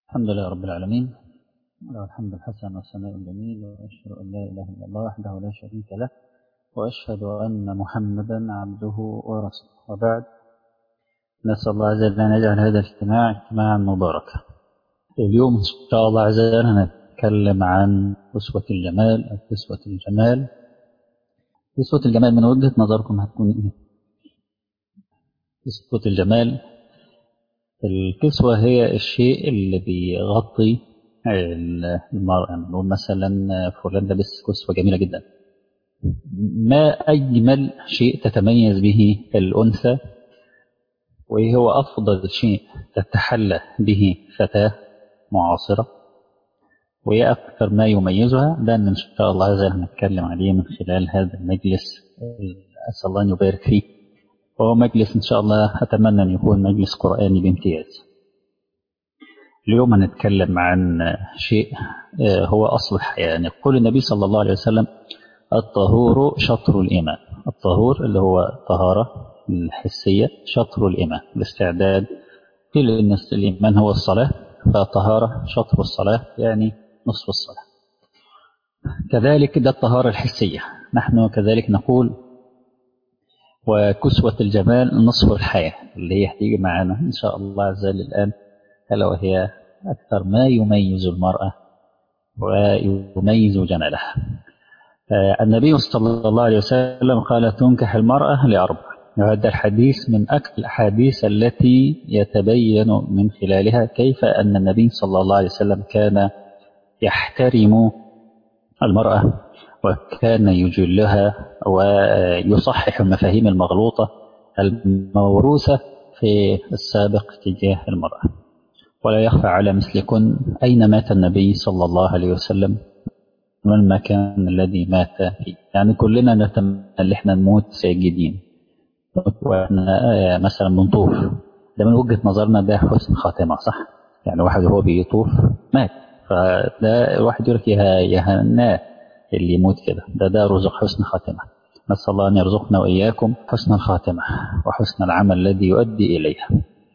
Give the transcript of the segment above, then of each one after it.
الحمد لله رب العالمين له الحمد الحسن والثناء الجميل وأشهد أن لا إله إلا الله وحده لا شريك له وأشهد أن محمدا عبده ورسوله وبعد نسأل الله عز وجل أن يجعل هذا الاجتماع اجتماعا مباركا اليوم إن شاء الله عز وجل هنتكلم عن كسوة الجمال أو كسوة الجمال كسوة الجمال من وجهة نظركم هتكون إيه؟ كسوة الجمال الكسوة هي الشيء اللي بيغطي المرأة نقول مثلا فلان لابس كسوة جميلة جدا ما أجمل شيء تتميز به الأنثى وهو أفضل شيء تتحلى به فتاة معاصرة وهي أكثر ما يميزها ده إن شاء الله عز وجل هنتكلم عليه من خلال هذا المجلس أسأل الله أن يبارك فيه وهو مجلس إن شاء الله أتمنى أن يكون مجلس قرآني بامتياز اليوم هنتكلم عن شيء هو أصل الحياة يعني يقول النبي صلى الله عليه وسلم الطهور شطر الإيمان الطهور اللي هو طهارة الحسية شطر الإيمان الاستعداد قيل إن الإيمان هو الصلاة فطهارة شطر الصلاة يعني نصف الصلاة كذلك ده الطهارة الحسية نحن كذلك نقول وكسوة الجمال نصف الحياة اللي هي هتيجي معانا إن شاء الله عز وجل الآن ألا وهي أكثر ما يميز المرأة ويميز جمالها النبي صلى الله عليه وسلم قال تنكح المرأة لأربع وهذا الحديث من أكثر الأحاديث التي يتبين من خلالها كيف أن النبي صلى الله عليه وسلم كان يحترم المرأة وكان يجلها ويصحح المفاهيم المغلوطة الموروثة في السابق تجاه المرأة ولا يخفى على مثلكن أين مات النبي صلى الله عليه وسلم ما المكان الذي مات فيه يعني كلنا نتمنى ان احنا نموت ساجدين واحنا مثلا بنطوف ده من وجهة نظرنا ده حسن خاتمة صح يعني واحد وهو بيطوف مات فده الواحد يقول لك يا هناه اللي يموت كده ده ده رزق حسن خاتمة نسأل الله أن يرزقنا وإياكم حسن الخاتمة وحسن العمل الذي يؤدي إليها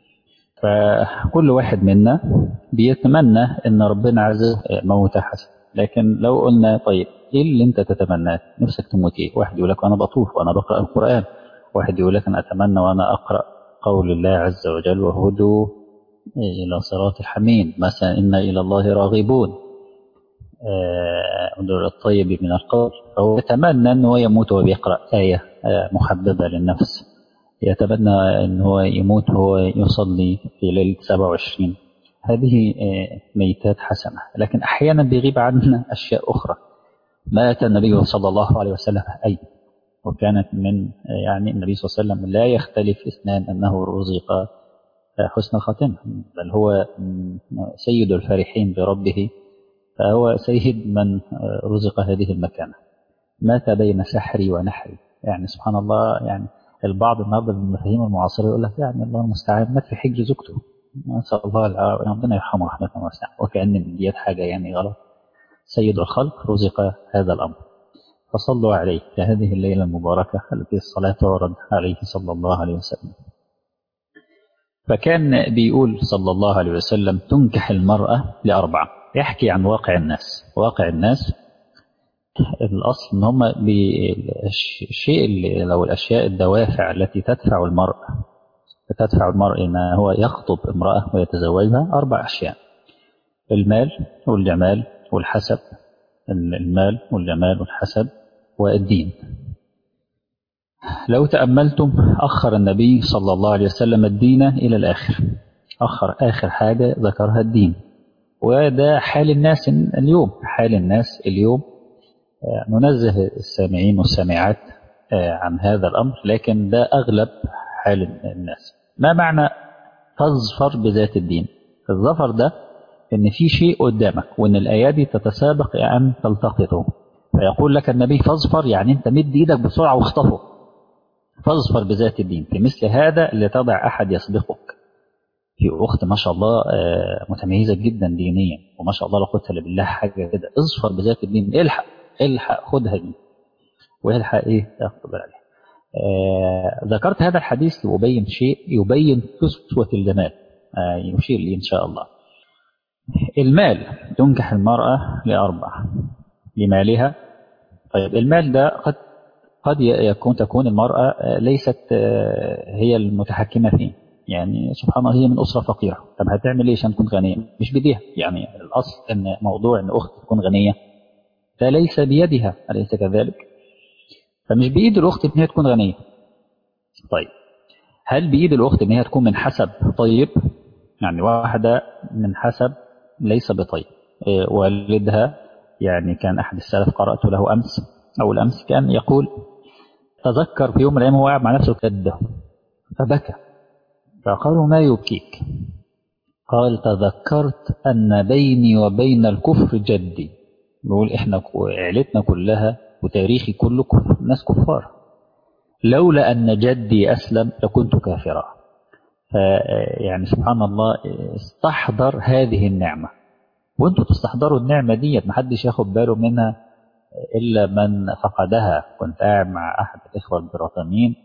فكل واحد منا بيتمنى ان ربنا عز موت حسن لكن لو قلنا طيب ايه اللي انت تتمناه نفسك تموت ايه واحد يقول لك انا بطوف وانا بقرا القران واحد يقول لك انا اتمنى وانا اقرا قول الله عز وجل وهدوا الى صراط الحميد مثلا انا الى الله راغبون آه الطيب من القول فهو يتمنى ان هو يموت وهو بيقرا ايه آه محببه للنفس يتمنى ان هو يموت وهو يصلي في ليله 27 هذه ميتات حسنه لكن احيانا بيغيب عنا اشياء اخرى مات النبي صلى الله عليه وسلم اي وكانت من يعني النبي صلى الله عليه وسلم لا يختلف اثنان انه رزق حسن الخاتمه بل هو سيد الفرحين بربه فهو سيد من رزق هذه المكانه مات بين سحري ونحري يعني سبحان الله يعني البعض النهارده بالمفاهيم المعاصره يقول لك يعني الله المستعان مات في حجر زوجته نسال الله العافيه ربنا يرحمه رحمه واسعه وكان ديت حاجه يعني غلط سيد الخلق رزق هذا الامر فصلوا عليه في هذه الليله المباركه التي الصلاه تعرض عليه صلى الله عليه وسلم فكان بيقول صلى الله عليه وسلم تنكح المراه لاربعه يحكي عن واقع الناس واقع الناس الأصل إن هم الشيء اللي لو الأشياء الدوافع التي تدفع المرء تدفع المرء إن هو يخطب امرأة ويتزوجها أربع أشياء المال والجمال والحسب المال والجمال والحسب والدين لو تأملتم أخر النبي صلى الله عليه وسلم الدين إلى الآخر أخر آخر حاجة ذكرها الدين وده حال الناس اليوم حال الناس اليوم ننزه السامعين والسامعات عن هذا الأمر لكن ده أغلب حال الناس ما معنى تظفر بذات الدين الظفر ده ان في شيء قدامك وان الايادي تتسابق ان تلتقطه فيقول لك النبي فاظفر يعني انت مد ايدك بسرعه واخطفه فاظفر بذات الدين في مثل هذا اللي تضع احد يسبقك في اخت ما شاء الله متميزه جدا دينيا وما شاء الله لا قوه الا بالله حاجه كده اظفر بذات الدين الحق الحق خدها دي والحق ايه تاخد عليها آه ذكرت هذا الحديث لأبين شيء يبين كسوة الجمال آه يشير لي إن شاء الله المال تنكح المرأة لأربع لمالها طيب المال ده قد قد يكون تكون المرأة ليست هي المتحكمة فيه يعني سبحان الله هي من أسرة فقيرة طب هتعمل إيه عشان تكون غنية مش بديها يعني الأصل أن موضوع أن أخت تكون غنية ده ليس بيدها أليس كذلك فمش بإيد الأخت أن هي تكون غنية طيب هل بإيد الأخت أن هي تكون من حسب طيب يعني واحدة من حسب ليس بطيب والدها يعني كان أحد السلف قرأت له أمس أو الأمس كان يقول تذكر في يوم من الأيام هو قاعد مع نفسه كده فبكى فقالوا ما يبكيك قال تذكرت أن بيني وبين الكفر جدي بيقول إحنا عيلتنا كلها وتاريخي كله كفر ناس كفار لولا أن جدي أسلم لكنت كافرا يعني سبحان الله استحضر هذه النعمة وانتوا تستحضروا النعمة دي محدش ياخد باله منها إلا من فقدها كنت قاعد مع أحد الإخوة البريطانيين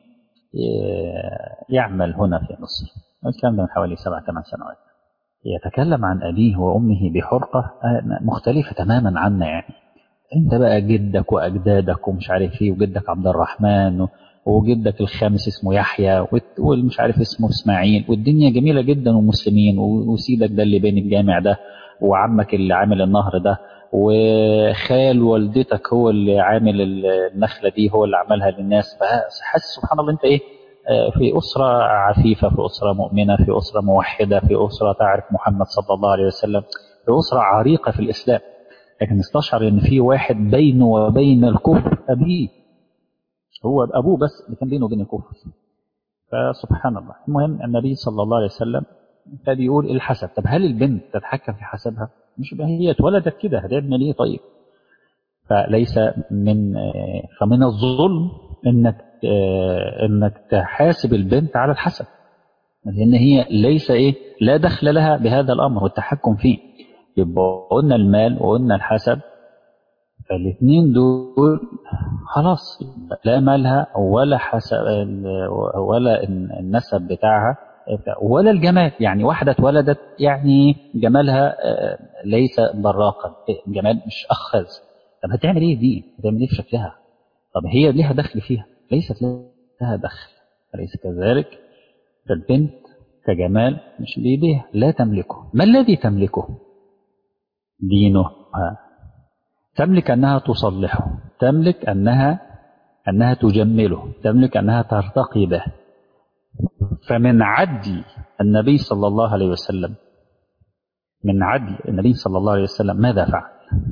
يعمل هنا في مصر الكلام ده من حوالي سبع ثمان سنوات يتكلم عن أبيه وأمه بحرقة مختلفة تماما عنا يعني أنت بقى جدك وأجدادك ومش عارف إيه وجدك عبد الرحمن وجدك الخامس اسمه يحيى والمش عارف اسمه إسماعيل والدنيا جميلة جدا ومسلمين وسيدك ده اللي بين الجامع ده وعمك اللي عامل النهر ده وخال والدتك هو اللي عامل النخلة دي هو اللي عملها للناس فحس سبحان الله انت ايه في أسرة عفيفة في أسرة مؤمنة في أسرة موحدة في أسرة تعرف محمد صلى الله عليه وسلم في أسرة عريقة في الإسلام لكن استشعر ان في واحد بينه وبين الكفر أبيه هو أبوه بس اللي كان بينه وبين الكفر فسبحان الله المهم النبي صلى الله عليه وسلم فبيقول الحسب طب هل البنت تتحكم في حسبها مش هي اتولدت كده هتعمل ايه طيب فليس من فمن الظلم انك انك تحاسب البنت على الحسب لان هي ليس ايه لا دخل لها بهذا الامر والتحكم فيه يبقى قلنا المال وقلنا الحسب فالاثنين دول خلاص لا مالها ولا حسب ولا النسب بتاعها ولا الجمال يعني واحدة اتولدت يعني جمالها ليس براقا جمال مش أخذ طب هتعمل ايه دي هتعمل ايه في شكلها طب هي ليها دخل فيها ليست لها دخل أليس كذلك فالبنت كجمال مش بيديها لا تملكه ما الذي تملكه دينها تملك أنها تصلحه تملك أنها أنها تجمله تملك أنها ترتقي به فمن عدل النبي صلى الله عليه وسلم من عدل النبي صلى الله عليه وسلم ماذا فعل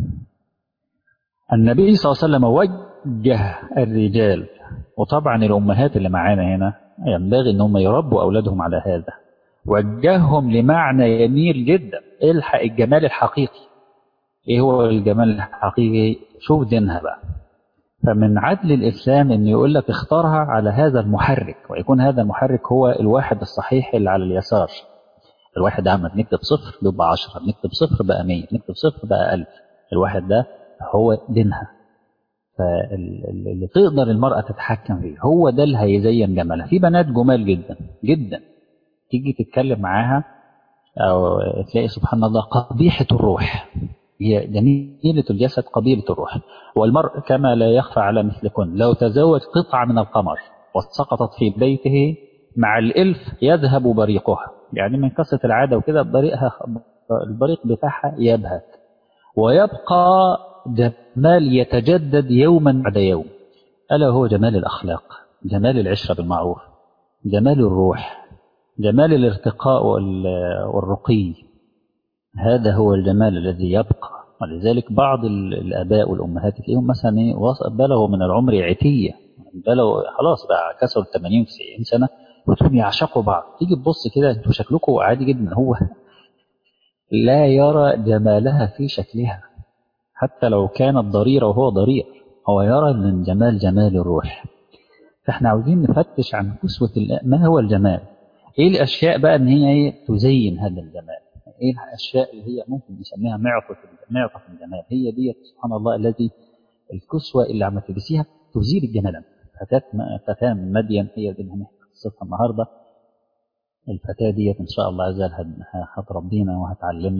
النبي صلى الله عليه وسلم وجه الرجال وطبعا الأمهات اللي معانا هنا ينبغي أنهم يربوا أولادهم على هذا وجههم لمعنى جميل جدا الحق الجمال الحقيقي ايه هو الجمال الحقيقي شوف دينها بقى فمن عدل الإسلام أن يقول لك اختارها على هذا المحرك ويكون هذا المحرك هو الواحد الصحيح اللي على اليسار الواحد ده عم بنكتب صفر بيبقى عشرة بنكتب صفر بقى مية بنكتب صفر بقى ألف الواحد ده هو دينها فاللي تقدر المرأة تتحكم فيه هو ده اللي هيزين جمالها في بنات جمال جدا جدا تيجي تتكلم معاها أو تلاقي سبحان الله قبيحة الروح هي جميلة الجسد قبيلة الروح والمرء كما لا يخفى على مثلكن لو تزوج قطعة من القمر وسقطت في بيته مع الإلف يذهب بريقها يعني من قصة العادة وكده بريقها البريق بتاعها يبهت ويبقى جمال يتجدد يوما بعد يوم ألا هو جمال الأخلاق جمال العشرة بالمعروف جمال الروح جمال الارتقاء والرقي هذا هو الجمال الذي يبقى ولذلك بعض الآباء والأمهات تلاقيهم مثلا بلغوا من العمر عتية بلغوا خلاص بقى كسروا 80 90 سنة وتقوم يعشقوا بعض تيجي تبص كده انتوا شكلكم عادي جدا هو لا يرى جمالها في شكلها حتى لو كانت ضريرة وهو ضرير هو يرى من جمال جمال الروح فاحنا عاوزين نفتش عن كسوة ما هو الجمال ايه الاشياء بقى ان هي ايه تزين هذا الجمال ايه الاشياء اللي هي ممكن نسميها معطف معطف الجمال هي دي سبحان الله الذي الكسوة اللي عم تلبسيها تزيل الجمال فتاة فتاة من مدين هي دي اللي هنحكي قصتها النهارده الفتاة ديت ان شاء الله عز وجل هتربينا وهتعلمنا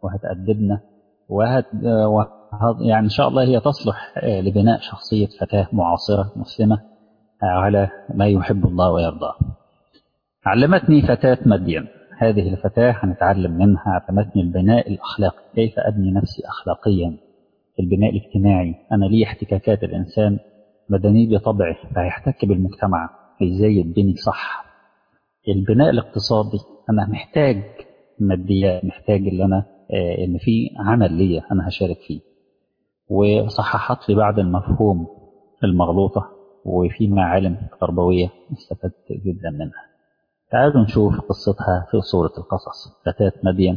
وهتأدبنا وهت يعني إن شاء الله هي تصلح لبناء شخصية فتاة معاصرة مسلمة على ما يحب الله ويرضاه علمتني فتاة مدين هذه الفتاة هنتعلم منها علمتني البناء الأخلاقي كيف أبني نفسي أخلاقيا البناء الاجتماعي أنا لي احتكاكات الإنسان مدني بطبعه فهيحتك بالمجتمع ازاي يتبني صح البناء الاقتصادي أنا محتاج ماديات محتاج اللي أنا آه إن في عمل ليا أنا هشارك فيه وصححت لي بعض المفهوم المغلوطة وفي معالم تربوية استفدت جدا منها تعالوا نشوف قصتها في سورة القصص فتاة مدين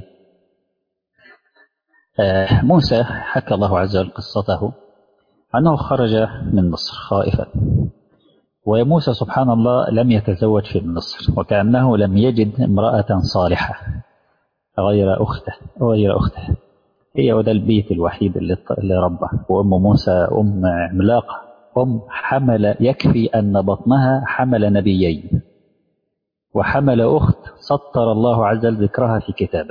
آه موسى حكى الله عز وجل قصته أنه خرج من مصر خائفا وموسى سبحان الله لم يتزوج في مصر وكأنه لم يجد امرأة صالحة غير أخته غير أخته هي وده البيت الوحيد اللي اللي ربه وأم موسى أم عملاقة أم حمل يكفي أن بطنها حمل نبيين وحمل أخت سطر الله عز وجل ذكرها في كتابه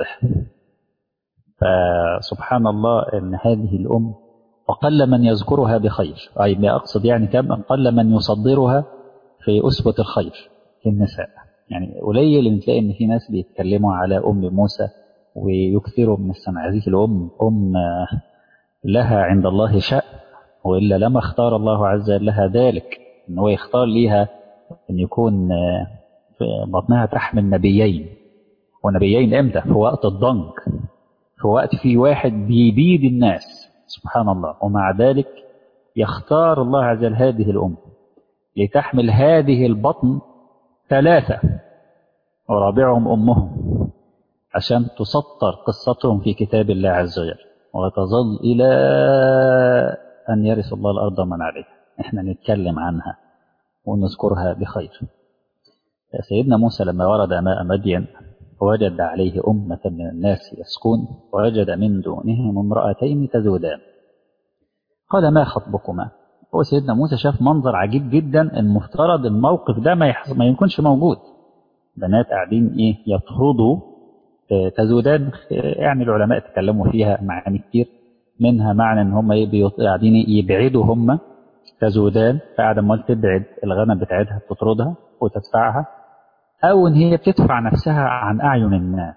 فسبحان الله أن هذه الأم وقل من يذكرها بخير أي ما أقصد يعني كم قل من يصدرها في أسوة الخير في النساء يعني قليل ان تلاقي ان في ناس بيتكلموا على ام موسى ويكثروا من السمع هذه الام ام لها عند الله شأن والا لما اختار الله عز وجل لها ذلك ان هو يختار ليها ان يكون في بطنها تحمل نبيين ونبيين امتى في وقت الضنك في وقت في واحد بيبيد الناس سبحان الله ومع ذلك يختار الله عز وجل هذه الأم لتحمل هذه البطن ثلاثة ورابعهم أمهم عشان تسطر قصتهم في كتاب الله عز وجل وتظل إلى أن يرث الله الأرض من عليها احنا نتكلم عنها ونذكرها بخير سيدنا موسى لما ورد ماء مدين وجد عليه أمة من الناس يسكون ووجد من دونهم امرأتين تذودان قال ما خطبكما هو سيدنا موسى شاف منظر عجيب جدا المفترض الموقف ده ما, يحص... ما يكونش موجود بنات قاعدين ايه يطردوا تذودان يعني العلماء تكلموا فيها معاني كتير منها معنى ان هم قاعدين يبعدوا هم تذودان فقاعده امال تبعد الغنم بتاعتها تطردها وتدفعها او ان هي بتدفع نفسها عن اعين الناس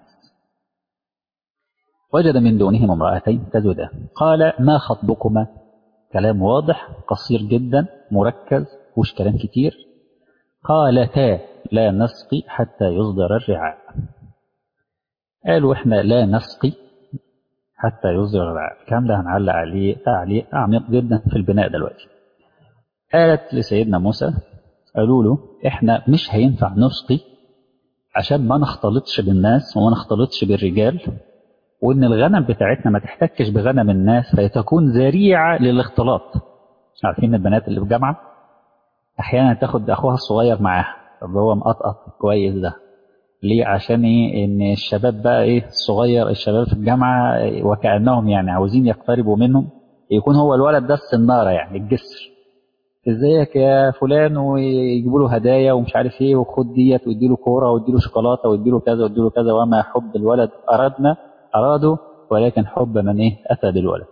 وجد من دونهم امرأتين تذودان قال ما خطبكما كلام واضح قصير جدا مركز وش كلام كتير قالتا لا نسقي حتى يصدر الرعاء قالوا احنا لا نسقي حتى يصدر الرعاء الكلام ده هنعلق عليه تعليق عميق جدا في البناء دلوقتي قالت لسيدنا موسى قالوا له احنا مش هينفع نسقي عشان ما نختلطش بالناس وما نختلطش بالرجال وان الغنم بتاعتنا ما تحتكش بغنم الناس فتكون ذريعه للاختلاط عارفين البنات اللي في جامعه احيانا تاخد اخوها الصغير معاها اللي هو مقطقط كويس ده ليه عشان ايه ان الشباب بقى ايه الصغير الشباب في الجامعه وكانهم يعني عاوزين يقتربوا منهم يكون هو الولد ده السناره يعني الجسر ازيك يا فلان ويجيبوا له هدايا ومش عارف ايه وخد ديت ويدي له كوره ويدي له شوكولاته ويدي له كذا ويدي له كذا وما حب الولد اردنا ارادوا ولكن حب من ايه اتى بالولد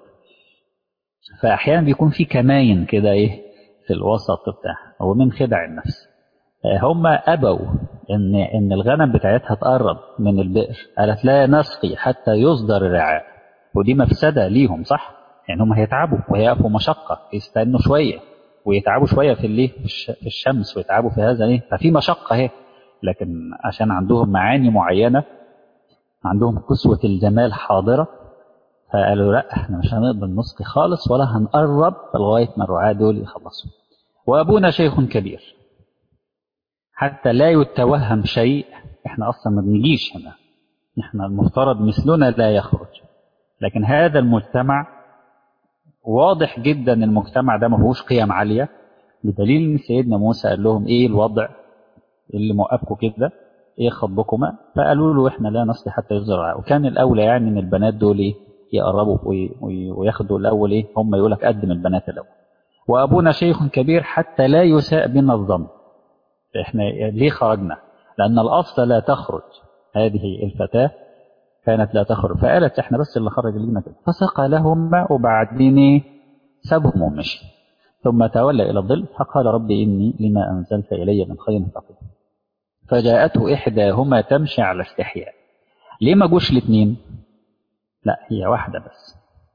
فاحيانا بيكون في كماين كده ايه في الوسط بتاعها هو من خدع النفس هم ابوا ان ان الغنم بتاعتها تقرب من البئر قالت لا نسقي حتى يصدر الرعاء ودي مفسده ليهم صح يعني هم هيتعبوا وهيقفوا مشقه يستنوا شويه ويتعبوا شويه في الايه في الشمس ويتعبوا في هذا ايه ففي مشقه اهي لكن عشان عندهم معاني معينه عندهم كسوه الجمال حاضره فقالوا لا احنا مش هنقدر نسقي خالص ولا هنقرب لغايه ما الرعاة دول يخلصوا وابونا شيخ كبير حتى لا يتوهم شيء احنا اصلا ما بنجيش هنا احنا المفترض مثلنا لا يخرج لكن هذا المجتمع واضح جدا المجتمع ده ما فيهوش قيم عاليه بدليل ان سيدنا موسى قال لهم ايه الوضع اللي موقفكم كده ايه خطبكما فقالوا له احنا لا نصلي حتى يصدر وكان الاولى يعني ان البنات دول ايه يقربوا وياخدوا الاول ايه هم يقول لك قدم البنات الاول وابونا شيخ كبير حتى لا يساء بنا الظن احنا ليه خرجنا لان الاصل لا تخرج هذه الفتاه كانت لا تخرج فقالت احنا بس اللي خرج لنا كده فسقى لهما وبعدين سابهم ومشي ثم تولى إلى الظل فقال ربي إني لما أنزلت إلي من خير فقير فجاءته إحداهما تمشي على استحياء ليه ما جوش الاثنين لا هي واحدة بس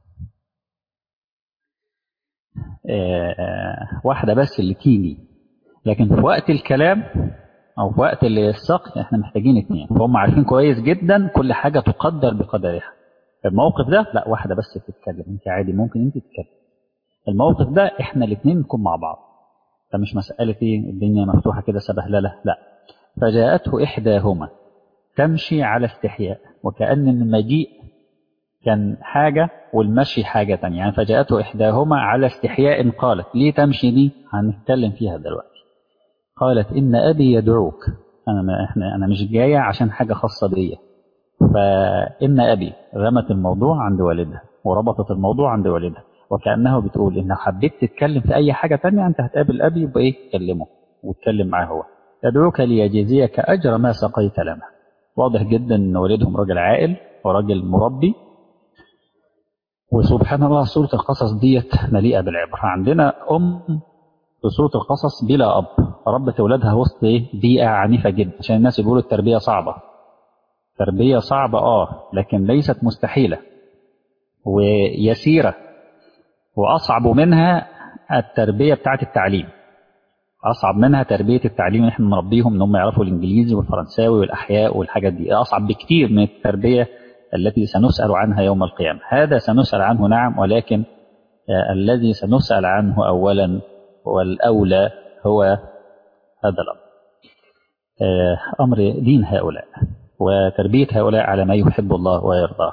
آه واحدة بس اللي تيجي لكن في وقت الكلام أو في وقت السقي احنا محتاجين اثنين فهم عارفين كويس جدا كل حاجة تقدر بقدرها الموقف ده لا واحدة بس تتكلم انت عادي ممكن انت تتكلم الموقف ده احنا الاثنين نكون مع بعض فمش مسألة ايه الدنيا مفتوحة كده سبهللة لا فجاءته إحداهما تمشي على استحياء وكأن المجيء كان حاجة والمشي حاجة تانية يعني فجاءته إحداهما على استحياء قالت ليه تمشي دي هنتكلم فيها دلوقتي قالت إن أبي يدعوك أنا ما إحنا أنا مش جاية عشان حاجة خاصة بيا فإن أبي رمت الموضوع عند والدها وربطت الموضوع عند والدها وكأنه بتقول إن حبيت تتكلم في أي حاجة تانية أنت هتقابل أبي يبقى إيه كلمه واتكلم معاه هو يدعوك ليجزيك أجر ما سقيت لنا واضح جدا أن والدهم راجل عاقل وراجل مربي وسبحان الله سورة القصص ديت مليئة بالعبر عندنا أم في سورة القصص بلا أب ربت أولادها وسط إيه بيئة عنيفة جدا عشان الناس يقولوا التربية صعبة تربية صعبة آه لكن ليست مستحيلة ويسيرة وأصعب منها التربية بتاعت التعليم أصعب منها تربية التعليم إحنا نربيهم إن هم يعرفوا الإنجليزي والفرنساوي والأحياء والحاجات دي أصعب بكتير من التربية التي سنسأل عنها يوم القيامة هذا سنسأل عنه نعم ولكن آه الذي سنسأل عنه أولا والأولى هو هذا الأمر آه أمر دين هؤلاء وتربية هؤلاء على ما يحب الله ويرضاه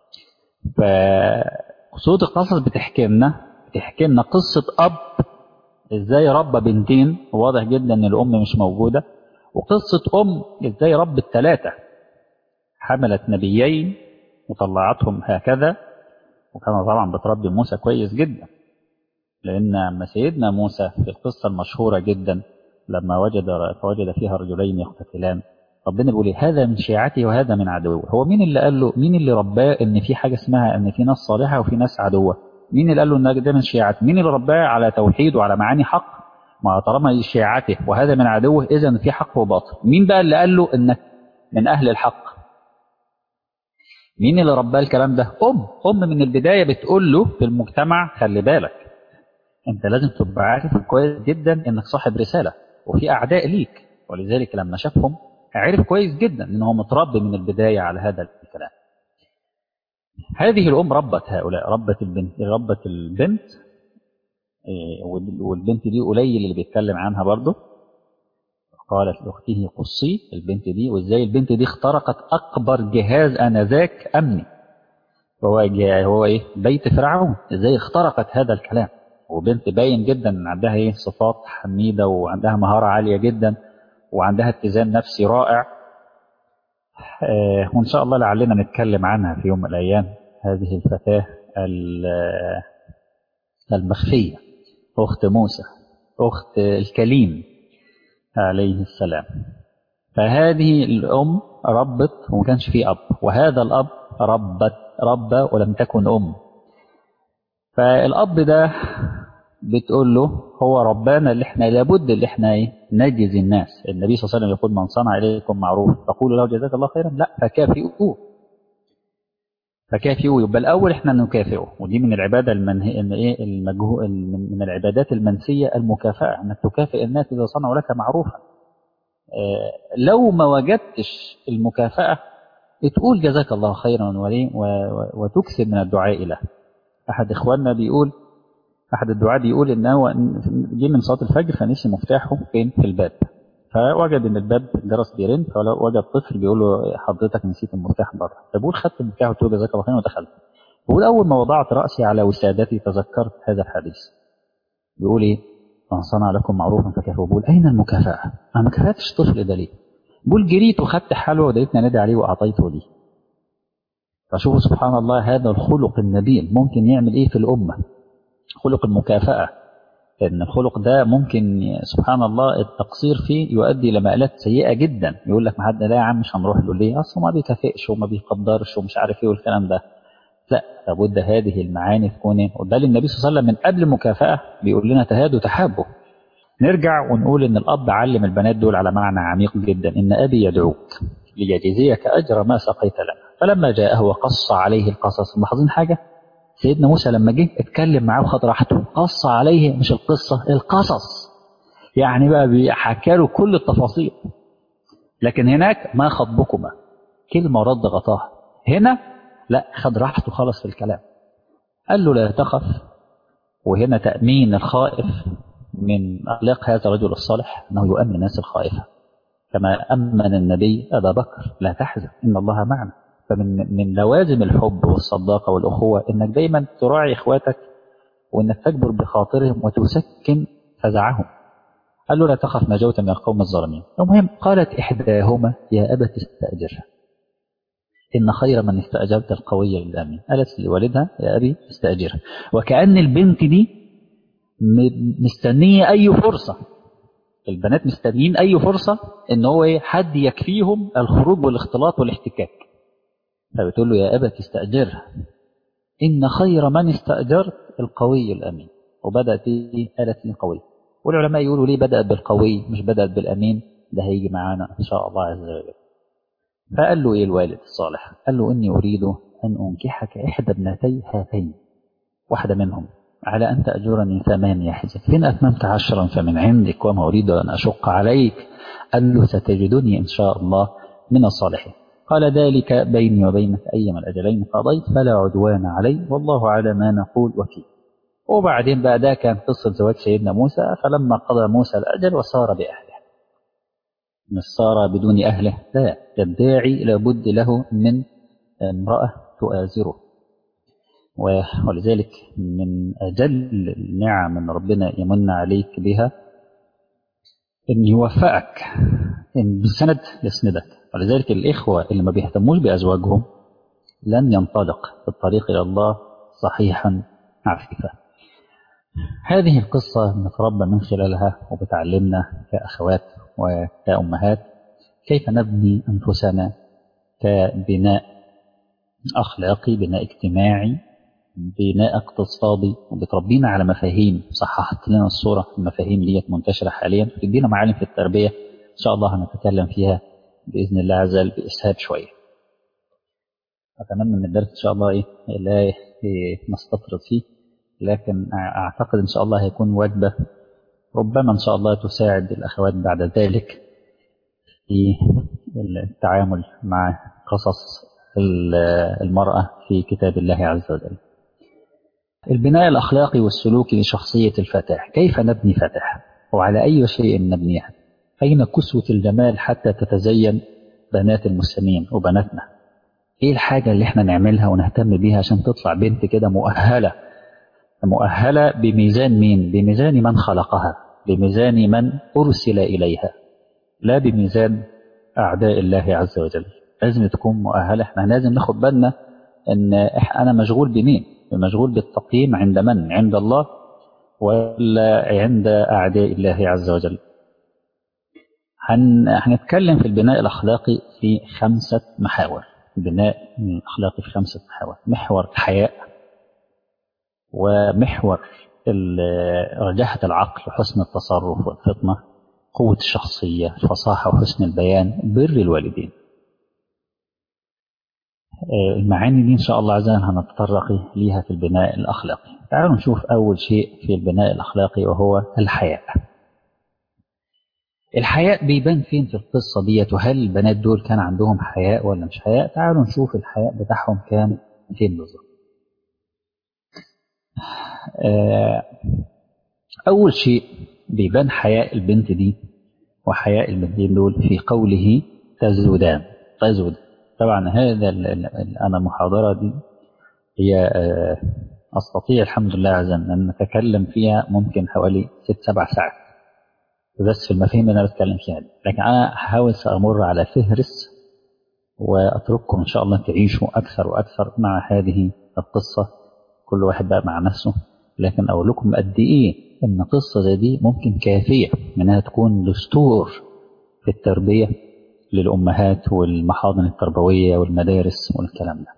فصوت القصص بتحكي لنا بتحكي لنا قصة أب ازاي ربى بنتين واضح جدا ان الام مش موجودة وقصة ام ازاي ربت ثلاثة حملت نبيين وطلعتهم هكذا وكان طبعا بتربي موسى كويس جدا لان اما سيدنا موسى في القصة المشهورة جدا لما وجد فوجد فيها رجلين يقتتلان ربنا بيقول هذا من شيعته وهذا من عدوه هو مين اللي قال له مين اللي رباه ان في حاجة اسمها ان في ناس صالحة وفي ناس عدوة مين اللي قال له ان ده من شيعته مين اللي رباه على توحيد وعلى معاني حق ما طالما شيعته وهذا من عدوه اذا في حق وباطل مين بقى اللي قال له انك من اهل الحق مين اللي رباه الكلام ده ام ام من البدايه بتقول له في المجتمع خلي بالك انت لازم تبقى عارف كويس جدا انك صاحب رساله وفي اعداء ليك ولذلك لما شافهم عرف كويس جدا ان هو متربي من البدايه على هذا الكلام هذه الأم ربت هؤلاء ربت البنت ربت البنت والبنت دي قليل اللي بيتكلم عنها برضه قالت لأخته قصي البنت دي وإزاي البنت دي اخترقت أكبر جهاز آنذاك أمني هو هو إيه بيت فرعون إزاي اخترقت هذا الكلام وبنت باين جدا ان عندها ايه صفات حميده وعندها مهاره عاليه جدا وعندها اتزان نفسي رائع وإن شاء الله لعلنا نتكلم عنها في يوم من الأيام هذه الفتاة المخفية أخت موسى أخت الكليم عليه السلام فهذه الأم ربت وما كانش فيه أب وهذا الأب ربت ربى ولم تكن أم فالأب ده بتقول له هو ربنا اللي احنا لابد اللي احنا ايه نجزي الناس النبي صلى الله عليه وسلم يقول من صنع اليكم معروف فقولوا له جزاك الله خيرا لا فكافئوه فكافئوه يبقى الاول احنا نكافئه ودي من العباده المنهي ان ايه المجهو من العبادات المنسيه المكافاه انك تكافئ الناس اذا صنعوا لك معروفا اه لو ما وجدتش المكافاه تقول جزاك الله خيرا وتكسب من الدعاء له احد اخواننا بيقول أحد الدعاة بيقول إن هو جه من صلاة الفجر فنسي مفتاحه فين في الباب فوجد إن الباب جرس بيرن فوجد طفل بيقول له حضرتك نسيت المفتاح بره فبقول خدت المفتاح وقلت له جزاك الله خيرا ودخلت بقول أول ما وضعت رأسي على وسادتي تذكرت هذا الحديث بيقول إيه من صنع لكم معروفا فكافئوا بقول أين المكافأة؟ أنا ما كافأتش الطفل ده ليه؟ بقول جريت وخدت حلوى وديتني نادي عليه وأعطيته ليه فشوفوا سبحان الله هذا الخلق النبيل ممكن يعمل إيه في الأمة خلق المكافأة ان الخلق ده ممكن سبحان الله التقصير فيه يؤدي الى مآلات سيئه جدا يقول لك ما حد لا يا عم مش هنروح له ليه اصله ما بيكافئش وما بيقدرش ومش عارف ايه والكلام ده لا لابد هذه المعاني تكون ايه وده النبي صلى الله عليه وسلم من قبل المكافاه بيقول لنا تهادوا تحابوا نرجع ونقول ان الاب علم البنات دول على معنى عميق جدا ان ابي يدعوك ليجزيك اجر ما سقيت لنا فلما جاءه وقص عليه القصص ملاحظين حاجه سيدنا موسى لما جه اتكلم معاه وخد راحته قص عليه مش القصة القصص يعني بقى بيحكى له كل التفاصيل لكن هناك ما خطبكما كلمة رد غطاها هنا لا خد راحته خالص في الكلام قال له لا تخف وهنا تأمين الخائف من أخلاق هذا الرجل الصالح أنه يؤمن الناس الخائفة كما أمن النبي أبا بكر لا تحزن إن الله معنا فمن من لوازم الحب والصداقة والأخوة إنك دايما تراعي إخواتك وإنك تجبر بخاطرهم وتسكن فزعهم قال له لا تخف نجوت من القوم الظالمين المهم قالت إحداهما يا أبت استأجرها إن خير من استأجرت القوي الأمين قالت لوالدها يا أبي استأجرها وكأن البنت دي مستنية أي فرصة البنات مستنيين أي فرصة إن هو حد يكفيهم الخروج والاختلاط والاحتكاك فبتقول له يا أبت استأجرها إن خير من استأجرت القوي الأمين وبدأت إيه قالت لي قوي والعلماء يقولوا ليه بدأت بالقوي مش بدأت بالأمين ده هيجي معانا إن شاء الله عز وجل فقال له إيه الوالد الصالح قال له إني أريد أن أنكحك إحدى ابنتي هاتين واحدة منهم على أن تأجرني ثمانية حجج فإن أتممت عشرا فمن عندك وما أريد أن أشق عليك قال له ستجدني إن شاء الله من الصالحين قال ذلك بيني وبينك أيما الأجلين قضيت فلا عدوان علي والله على ما نقول وكيل وبعدين بقى ده كان قصة زواج سيدنا موسى فلما قضى موسى الأجل وصار بأهله مش صار بدون أهله لا الداعي لابد له من امرأة تؤازره ولذلك من أجل النعم من ربنا يمن عليك بها أن يوفقك إن بسند يسندك ولذلك الإخوة اللي ما بيهتموش بأزواجهم لن ينطلق في الطريق إلى الله صحيحا عفيفا هذه القصة نتربى من خلالها وبتعلمنا كأخوات وكأمهات كيف نبني أنفسنا كبناء أخلاقي بناء اجتماعي بناء اقتصادي وبتربينا على مفاهيم صححت لنا الصورة المفاهيم ديت منتشرة حاليا بتدينا معالم في التربية إن شاء الله هنتكلم فيها بإذن الله عز وجل بإسهاب شوية أتمنى أن الدرس إن شاء الله إيه لا نستطرد فيه لكن أعتقد إن شاء الله هيكون وجبة ربما إن شاء الله تساعد الأخوات بعد ذلك في التعامل مع قصص المرأة في كتاب الله عز وجل البناء الأخلاقي والسلوكي لشخصية الفتاة كيف نبني فتاة وعلى أي شيء نبنيها أين كسوة الجمال حتى تتزين بنات المسلمين وبناتنا إيه الحاجة اللي احنا نعملها ونهتم بيها عشان تطلع بنت كده مؤهلة مؤهلة بميزان مين بميزان من خلقها بميزان من أرسل إليها لا بميزان أعداء الله عز وجل لازم تكون مؤهلة احنا لازم ناخد بالنا ان انا مشغول بمين مشغول بالتقييم عند من عند الله ولا عند أعداء الله عز وجل هن... هنتكلم في البناء الأخلاقي في خمسة محاور البناء الأخلاقي في خمسة محاور محور الحياء ومحور رجاحة العقل وحسن التصرف والفطنة قوة الشخصية الفصاحة وحسن البيان بر الوالدين المعاني دي إن شاء الله عز وجل هنتطرق ليها في البناء الأخلاقي تعالوا نشوف أول شيء في البناء الأخلاقي وهو الحياء الحياء بيبان فين في القصة ديت وهل البنات دول كان عندهم حياء ولا مش حياء تعالوا نشوف الحياء بتاعهم كان فين بالظبط أول شيء بيبان حياء البنت دي وحياء البنتين دول في قوله تزودان تزود طبعا هذا أنا المحاضرة دي هي أستطيع الحمد لله عز وجل أن نتكلم فيها ممكن حوالي ست سبع ساعات بس في المفاهيم اللي أنا بتكلم فيها دي لكن أنا هحاول سأمر على فهرس وأترككم إن شاء الله تعيشوا أكثر وأكثر مع هذه القصة كل واحد بقى مع نفسه لكن أقول لكم قد إيه ان قصة زي دي ممكن كافية منها تكون دستور في التربية للأمهات والمحاضن التربوية والمدارس والكلام ده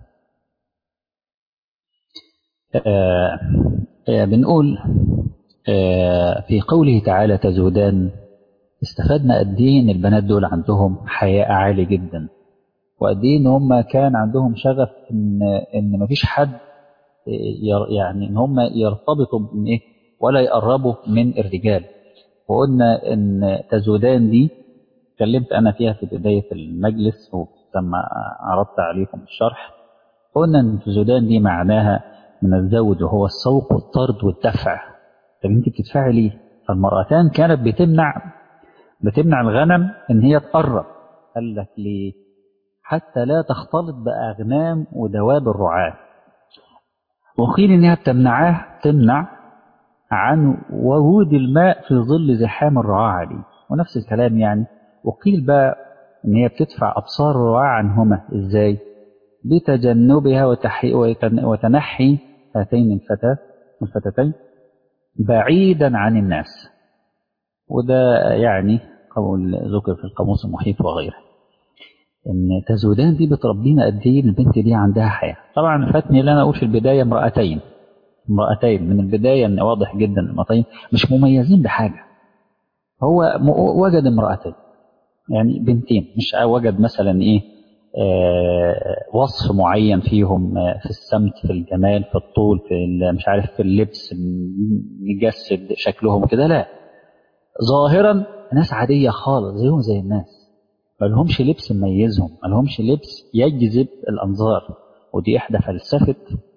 آه آه بنقول آه في قوله تعالى تزودان استفدنا قد ايه ان البنات دول عندهم حياء عالي جدا وقد ايه ان هم كان عندهم شغف ان ان مفيش حد يعني ان هم يرتبطوا من ايه ولا يقربوا من الرجال وقلنا ان تزودان دي اتكلمت انا فيها في بدايه المجلس ولما عرضت عليكم الشرح قلنا ان تزودان دي معناها من الزوج وهو السوق والطرد والدفع طب انت بتدفعي ليه؟ فالمرأتان كانت بتمنع بتمنع الغنم ان هي تقرب قال لك ليه؟ حتى لا تختلط باغنام ودواب الرعاه وقيل انها بتمنعاه تمنع عن ورود الماء في ظل زحام الرعاة عليه ونفس الكلام يعني وقيل بقى ان هي بتدفع ابصار الرعاة عنهما ازاي بتجنبها وتحي وتنحي هاتين الفتاة الفتاتين بعيدا عن الناس وده يعني قول ذكر في القاموس المحيط وغيره ان تزودان دي بتربينا قد ايه البنت دي عندها حياه طبعا فاتني اللي انا اقول في البدايه امراتين امراتين من البدايه ان واضح جدا المراتين مش مميزين بحاجه هو وجد امراتين يعني بنتين مش وجد مثلا ايه آه وصف معين فيهم آه في السمت في الجمال في الطول في مش عارف في اللبس يجسد شكلهم كده لا ظاهرا ناس عاديه خالص زيهم زي الناس ما لهمش لبس مميزهم ما لهمش لبس يجذب الأنظار ودي إحدى فلسفة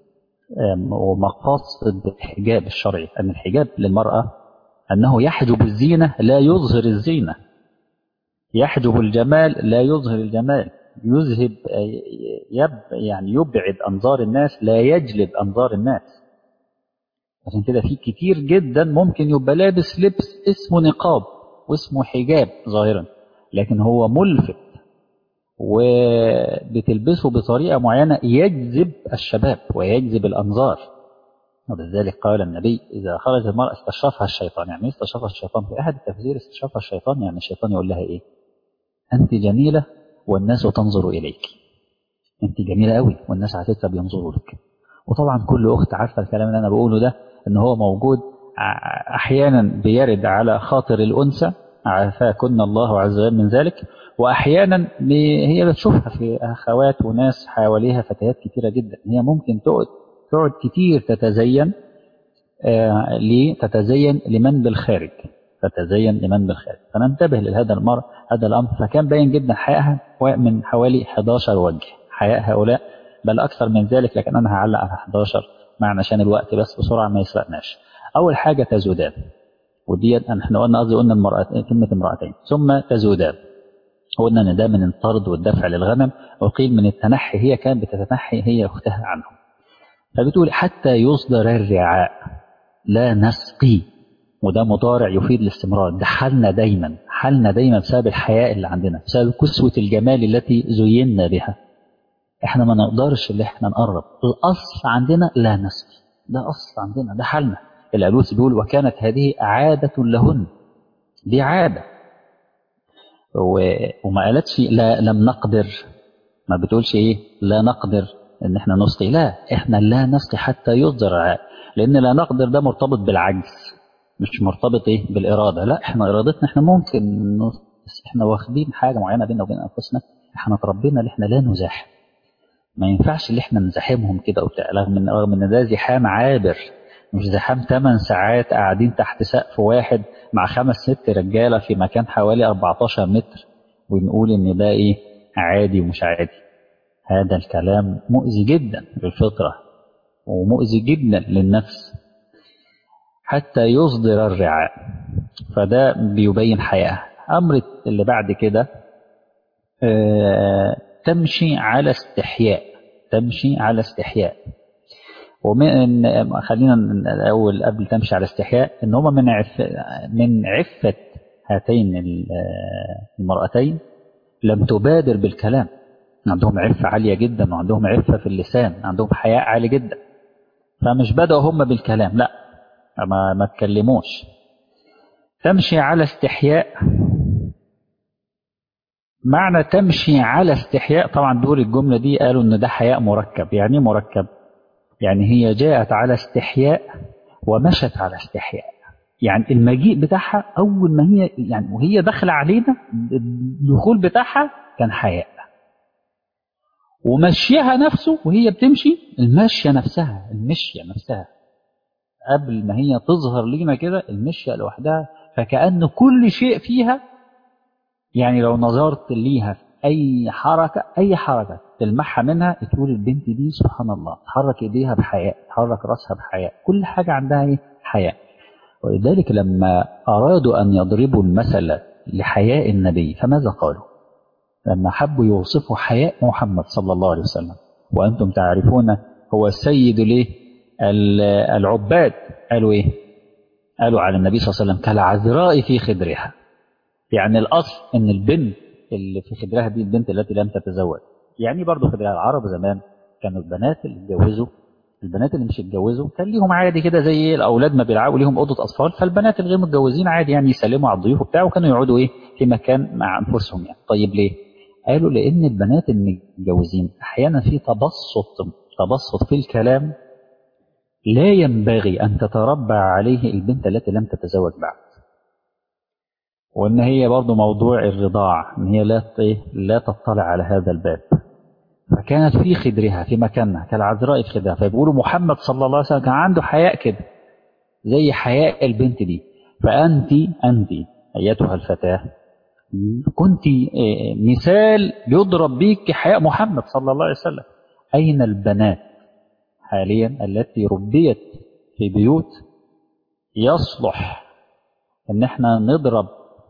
ومقاصد الحجاب الشرعي أن الحجاب للمرأة أنه يحجب الزينة لا يظهر الزينة يحجب الجمال لا يظهر الجمال يذهب يب يعني يبعد أنظار الناس لا يجلب أنظار الناس عشان كده في كتير جدا ممكن يبقى لابس لبس اسمه نقاب واسمه حجاب ظاهرا لكن هو ملفت وبتلبسه بطريقة معينة يجذب الشباب ويجذب الأنظار ولذلك قال النبي إذا خرج المرأة استشرفها الشيطان يعني استشرفها الشيطان في أحد التفسير استشرفها الشيطان يعني الشيطان يقول لها إيه أنت جميلة والناس تنظر إليك أنت جميلة قوي والناس على فكرة بينظروا لك وطبعا كل أخت عارفة الكلام اللي أنا بقوله ده إن هو موجود أحيانا بيرد على خاطر الأنثى عافاكن الله عز وجل من ذلك واحيانا هي بتشوفها في اخوات وناس حواليها فتيات كتيره جدا هي ممكن تقعد تقعد كتير تتزين آه ليه تتزين لمن بالخارج تتزين لمن بالخارج فننتبه لهذا المر هذا الامر فكان باين جدا حيائها من حوالي 11 وجه حياء هؤلاء بل اكثر من ذلك لكن انا هعلق على 11 معنى عشان الوقت بس بسرعه ما يسرقناش اول حاجه تزودان وديت احنا قلنا قصدي قلنا المرأتين كلمة امرأتين ثم تزودان قلنا ان ده من الطرد والدفع للغنم وقيل من التنحي هي كانت بتتنحي هي اختها عنهم فبتقول حتى يصدر الرعاء لا نسقي وده مضارع يفيد الاستمرار ده حالنا دايما حالنا دايما بسبب الحياء اللي عندنا بسبب كسوة الجمال التي زينا بها احنا ما نقدرش اللي احنا نقرب الاصل عندنا لا نسقي ده اصل عندنا ده حالنا الألوس بيقول وكانت هذه عادة لهن دي عادة وما قالتش لا لم نقدر ما بتقولش ايه لا نقدر ان احنا نسقي لا احنا لا نسقي حتى يصدر عاد لان لا نقدر ده مرتبط بالعجز مش مرتبط ايه بالإرادة لا احنا إرادتنا احنا ممكن بس احنا واخدين حاجة معينة بيننا وبين أنفسنا احنا اتربينا ان احنا لا نزاحم ما ينفعش ان احنا نزاحمهم كده وبتاع رغم ان رغم ان ده زحام عابر مش زحام 8 ساعات قاعدين تحت سقف واحد مع خمس ست رجاله في مكان حوالي 14 متر ونقول ان ده ايه عادي ومش عادي هذا الكلام مؤذي جدا للفطره ومؤذي جدا للنفس حتى يصدر الرعاء فده بيبين حياه امر اللي بعد كده آه تمشي على استحياء تمشي على استحياء ومن خلينا الاول قبل تمشي على استحياء ان هما من عف من عفه هاتين المرأتين لم تبادر بالكلام عندهم عفة عالية جدا وعندهم عفة في اللسان عندهم حياء عالي جدا فمش بدأوا هم بالكلام لا ما ما تكلموش تمشي على استحياء معنى تمشي على استحياء طبعا دول الجملة دي قالوا ان ده حياء مركب يعني مركب يعني هي جاءت على استحياء ومشت على استحياء يعني المجيء بتاعها اول ما هي يعني وهي داخله علينا الدخول بتاعها كان حياء ومشيها نفسه وهي بتمشي المشيه نفسها المشيه نفسها قبل ما هي تظهر لينا كده المشيه لوحدها فكأن كل شيء فيها يعني لو نظرت ليها في أي حركة أي حركة تلمحها منها تقول البنت دي سبحان الله تحرك إيديها بحياء تحرك رأسها بحياء كل حاجة عندها إيه حياء ولذلك لما أرادوا أن يضربوا المثل لحياء النبي فماذا قالوا لما حبوا يوصفوا حياء محمد صلى الله عليه وسلم وأنتم تعرفون هو السيد ليه العباد قالوا إيه قالوا على النبي صلى الله عليه وسلم كالعذراء في خدرها يعني الأصل أن البنت اللي في خدرها دي البنت التي لم تتزوج يعني برضو خدرها العرب زمان كانوا البنات اللي اتجوزوا البنات اللي مش اتجوزوا كان ليهم عادي كده زي الاولاد ما بيلعبوا ليهم اوضه اطفال فالبنات الغير متجوزين عادي يعني يسلموا على الضيوف وبتاع وكانوا يقعدوا ايه في مكان مع انفسهم يعني طيب ليه؟ قالوا لان البنات المتجوزين احيانا في تبسط تبسط في الكلام لا ينبغي ان تتربع عليه البنت التي لم تتزوج بعد وان هي برضو موضوع الرضاع ان هي لا لا تطلع على هذا الباب فكانت في خدرها في مكانها كالعذراء في خدرها فبيقولوا محمد صلى الله عليه وسلم كان عنده حياء كده زي حياء البنت دي فأنت أنت أيتها الفتاة كنت مثال يضرب بيك كحياء محمد صلى الله عليه وسلم أين البنات حاليا التي ربيت في بيوت يصلح ان احنا نضرب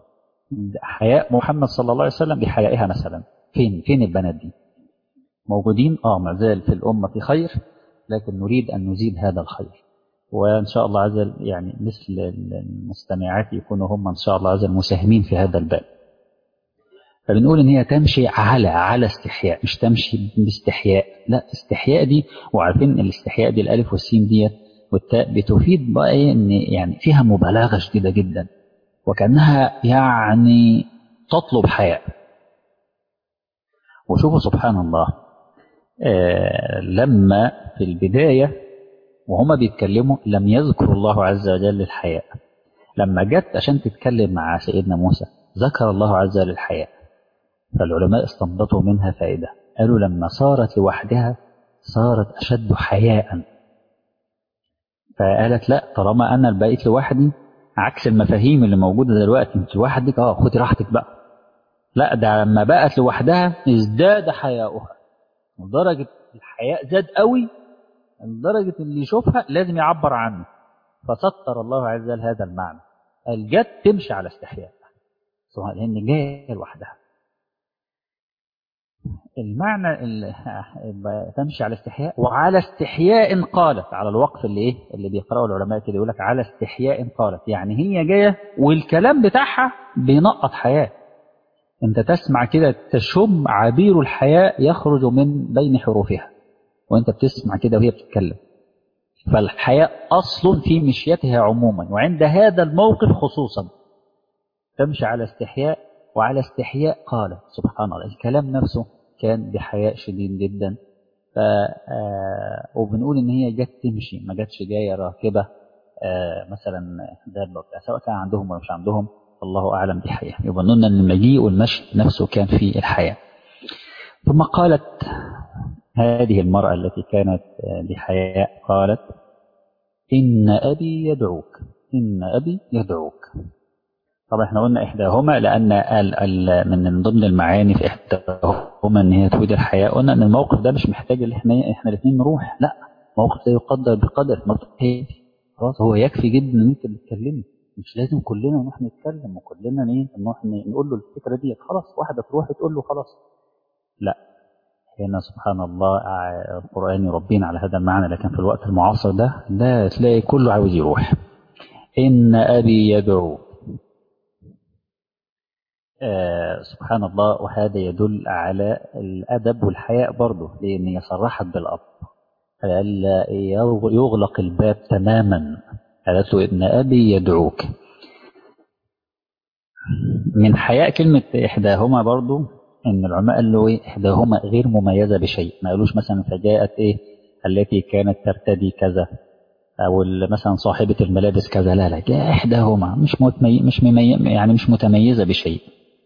حياء محمد صلى الله عليه وسلم بحيائها مثلا فين فين البنات دي موجودين اه ما زال في الأمة خير لكن نريد أن نزيد هذا الخير وإن شاء الله عز وجل يعني مثل المستمعات يكونوا هم إن شاء الله عز وجل مساهمين في هذا الباب فبنقول إن هي تمشي على على استحياء مش تمشي باستحياء لا استحياء دي وعارفين الاستحياء دي الألف والسين ديت والتاء بتفيد بقى إيه إن يعني فيها مبالغة شديدة جدا وكأنها يعني تطلب حياء وشوفوا سبحان الله آه لما في البداية وهما بيتكلموا لم يذكر الله عز وجل الحياء لما جت عشان تتكلم مع سيدنا موسى ذكر الله عز وجل الحياء فالعلماء استنبطوا منها فائدة قالوا لما صارت لوحدها صارت أشد حياء فقالت لا طالما أنا بقيت لوحدي عكس المفاهيم اللي موجودة دلوقتي انت لوحدك اه خدي راحتك بقى لا ده لما بقت لوحدها ازداد حياؤها لدرجة الحياء زاد قوي لدرجة اللي يشوفها لازم يعبر عنه فستر الله عز وجل هذا المعنى الجد تمشي على استحياء لأن جاية لوحدها المعنى اللي تمشي على استحياء وعلى استحياء قالت على الوقف اللي ايه اللي بيقرأه العلماء كده يقول لك على استحياء قالت يعني هي جايه والكلام بتاعها بينقط حياه انت تسمع كده تشم عبير الحياء يخرج من بين حروفها وانت بتسمع كده وهي بتتكلم فالحياء اصل في مشيتها عموما وعند هذا الموقف خصوصا تمشي على استحياء وعلى استحياء قال سبحان الله الكلام نفسه كان بحياء شديد جدا ف وبنقول ان هي جت تمشي ما جاتش جايه راكبه مثلا دابه سواء كان عندهم ولا مش عندهم الله أعلم بحياة يظنون أن المجيء والمشي نفسه كان في الحياة ثم قالت هذه المرأة التي كانت بحياء قالت إن أبي يدعوك إن أبي يدعوك طبعا احنا قلنا إحداهما لأن ال ال من ضمن المعاني في إحداهما أن هي تفيد الحياة قلنا أن الموقف ده مش محتاج ان احنا احنا الاثنين نروح لا موقف لا يقدر بقدر موقف خلاص هو يكفي جدا ان انت بتتكلمي مش لازم كلنا نروح نتكلم وكلنا ايه نروح نقول له الفكره دي خلاص واحده تروح تقول له خلاص لا هنا سبحان الله القران يربينا على هذا المعنى لكن في الوقت المعاصر ده لا تلاقي كله عاوز يروح ان ابي يدعو آه سبحان الله وهذا يدل على الادب والحياء برضه لان هي صرحت بالاب الا يغلق الباب تماما قالت له ابن أبي يدعوك من حياء كلمة إحداهما برضو إن العلماء قالوا إيه إحداهما غير مميزة بشيء ما قالوش مثلا فجاءت إيه التي كانت ترتدي كذا أو مثلا صاحبة الملابس كذا لا لا جاء إحداهما مش متمي مش ممي يعني مش متميزة بشيء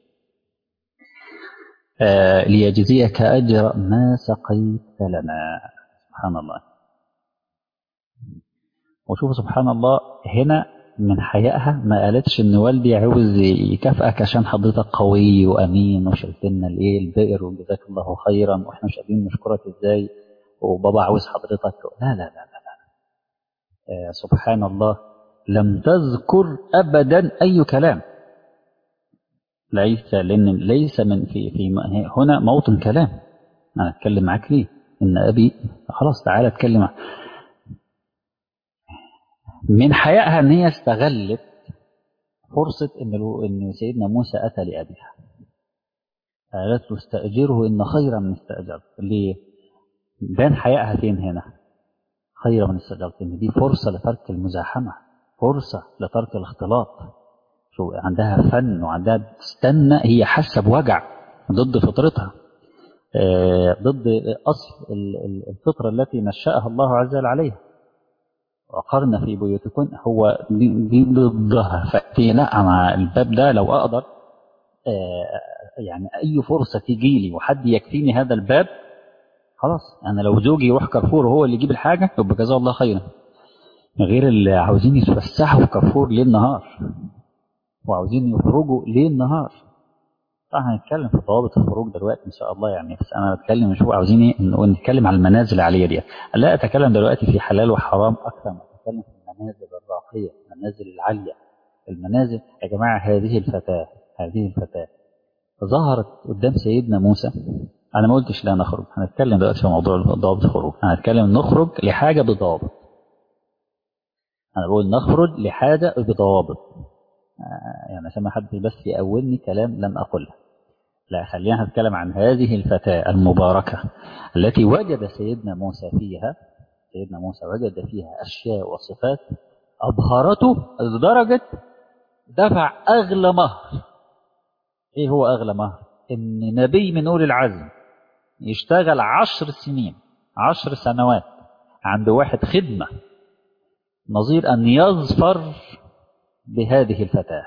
آه ليجزيك أجر ما سقيت لنا سبحان الله وشوف سبحان الله هنا من حيائها ما قالتش ان والدي عاوز يكافئك عشان حضرتك قوي وامين وشلت لنا الايه البئر وجزاك الله خيرا واحنا مش قادرين نشكرك ازاي وبابا عاوز حضرتك لا لا لا لا, لا. آه سبحان الله لم تذكر ابدا اي كلام ليس لان ليس من في في هنا موطن كلام انا اتكلم معاك ليه ان ابي خلاص تعالى اتكلم من حيائها ان هي استغلت فرصة ان ان سيدنا موسى اتى لابيها قالت له استأجره ان خيرا من استأجرت ليه؟ بان حيائها فين هنا؟ خيرا من استأجرت ان دي فرصة لترك المزاحمة فرصة لترك الاختلاط شو عندها فن وعندها بتستنى هي حاسة بوجع ضد فطرتها ضد أصل الفطرة التي نشأها الله عز وجل عليها وقرن في بيوتكن هو دي ضدها فأتي لا مع الباب ده لو أقدر يعني أي فرصة تيجي لي وحد يكفيني هذا الباب خلاص أنا لو زوجي يروح كارفور وهو اللي يجيب الحاجة يبقى جزاه الله خيرا غير اللي عاوزين يتفسحوا في كارفور ليل نهار وعاوزين يخرجوا ليل نهار طبعا هنتكلم في ضوابط الخروج دلوقتي ان شاء الله يعني بس انا بتكلم نشوف عاوزين ايه نتكلم على المنازل العاليه دي لا اتكلم دلوقتي في حلال وحرام اكثر ما اتكلم في المنازل الراقيه المنازل العاليه المنازل يا جماعه هذه الفتاه هذه الفتاه ظهرت قدام سيدنا موسى انا ما قلتش لا نخرج هنتكلم دلوقتي في موضوع ضوابط الخروج هنتكلم نخرج لحاجه بضوابط انا بقول نخرج لحاجه بضوابط يعني عشان ما حد بس يأولني كلام لم أقله لا خلينا نتكلم عن هذه الفتاة المباركة التي وجد سيدنا موسى فيها سيدنا موسى وجد فيها أشياء وصفات أبهرته لدرجة دفع أغلى مهر إيه هو أغلى مهر؟ إن نبي من أولي العزم يشتغل عشر سنين عشر سنوات عند واحد خدمة نظير أن يظفر بهذه الفتاة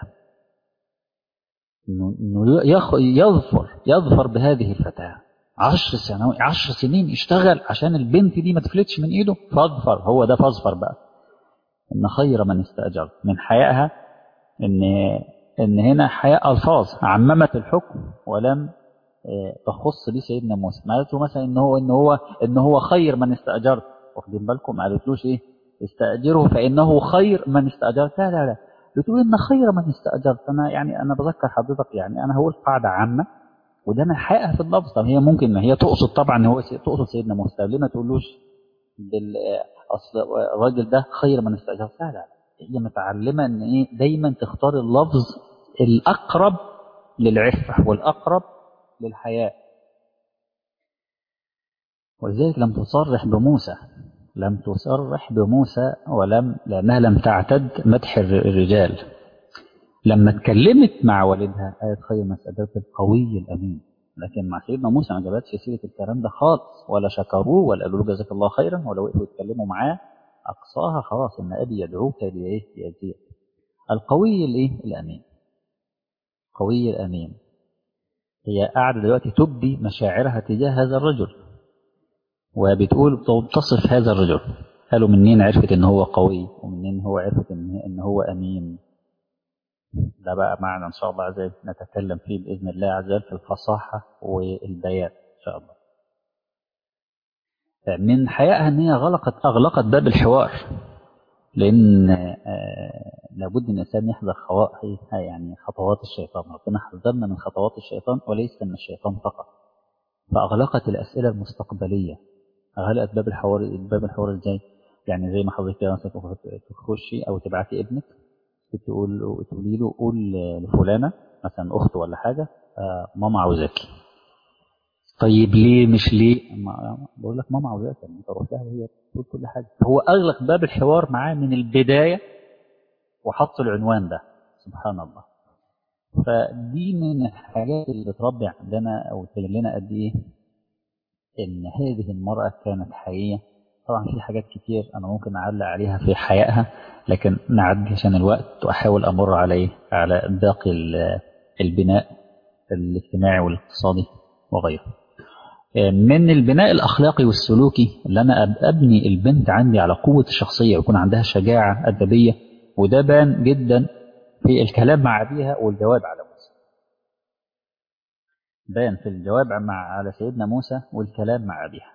انه يظفر يظفر بهذه الفتاة عشر سنوات عشر سنين يشتغل عشان البنت دي ما تفلتش من ايده فاظفر هو ده فاظفر بقى ان خير من استأجر من حيائها ان ان هنا حياء الفاظ عممت الحكم ولم تخص به سيدنا موسى ما قالت له مثلا ان هو ان هو ان هو خير من استأجرت واخدين بالكم ما قالتلوش ايه استأجره فإنه خير من استأجرت لا لا لا بتقول ان خير من استأجرت انا يعني انا بذكر حضرتك يعني انا هقول قاعده عامه وده من حقها في اللفظ طب هي ممكن ما هي تقصد طبعا ان هو تقصد سيدنا موسى ليه ما تقولوش بال اصل الراجل ده خير من استأجرت لا لا هي متعلمه ان ايه دايما تختار اللفظ الاقرب للعفه والاقرب للحياء ولذلك لم تصرح بموسى لم تصرح بموسى ولم لأنها لم تعتد مدح الرجال لما اتكلمت مع والدها قالت خير ما استأجرت القوي الأمين لكن مع سيدنا موسى ما جابتش سيرة الكلام ده خالص ولا شكروه ولا قالوا له جزاك الله خيرا ولا وقفوا يتكلموا معاه أقصاها خلاص إن أبي يدعوك لإيه ليجزيك القوي الإيه الأمين قوي الأمين هي قاعدة دلوقتي تبدي مشاعرها تجاه هذا الرجل وبتقول تصف هذا الرجل قالوا منين عرفت ان هو قوي ومنين هو عرفت ان ان هو امين ده بقى معنى ان شاء الله عز وجل نتكلم فيه باذن الله عز وجل في الفصاحه والبيان ان شاء الله من حيائها ان هي غلقت اغلقت باب الحوار لان لابد ان الانسان يحذر يعني خطوات الشيطان ربنا حذرنا من خطوات الشيطان وليس من الشيطان فقط فاغلقت الاسئله المستقبليه غلقت باب الحوار باب الحوار ازاي؟ يعني زي ما حضرتك كده مثلا تخشي او تبعتي ابنك تقول تقولي له قول لفلانه مثلا اخت ولا حاجه آه ماما عاوزاكي. طيب ليه مش ليه؟ بقول لك ماما عاوزاك انت روح لها وهي تقول كل حاجه. هو اغلق باب الحوار معاه من البدايه وحط العنوان ده سبحان الله فدي من الحاجات اللي بتربي عندنا او تبين لنا قد ايه ان هذه المراه كانت حقيقيه طبعا في حاجات كتير انا ممكن اعلق عليها في حيائها لكن نعدي عشان الوقت واحاول امر عليه على باقي البناء الاجتماعي والاقتصادي وغيره من البناء الاخلاقي والسلوكي اللي انا ابني البنت عندي على قوه الشخصيه ويكون عندها شجاعه ادبيه وده بان جدا في الكلام مع ابيها والجواب على موسى بان في الجواب مع على سيدنا موسى والكلام مع ابيها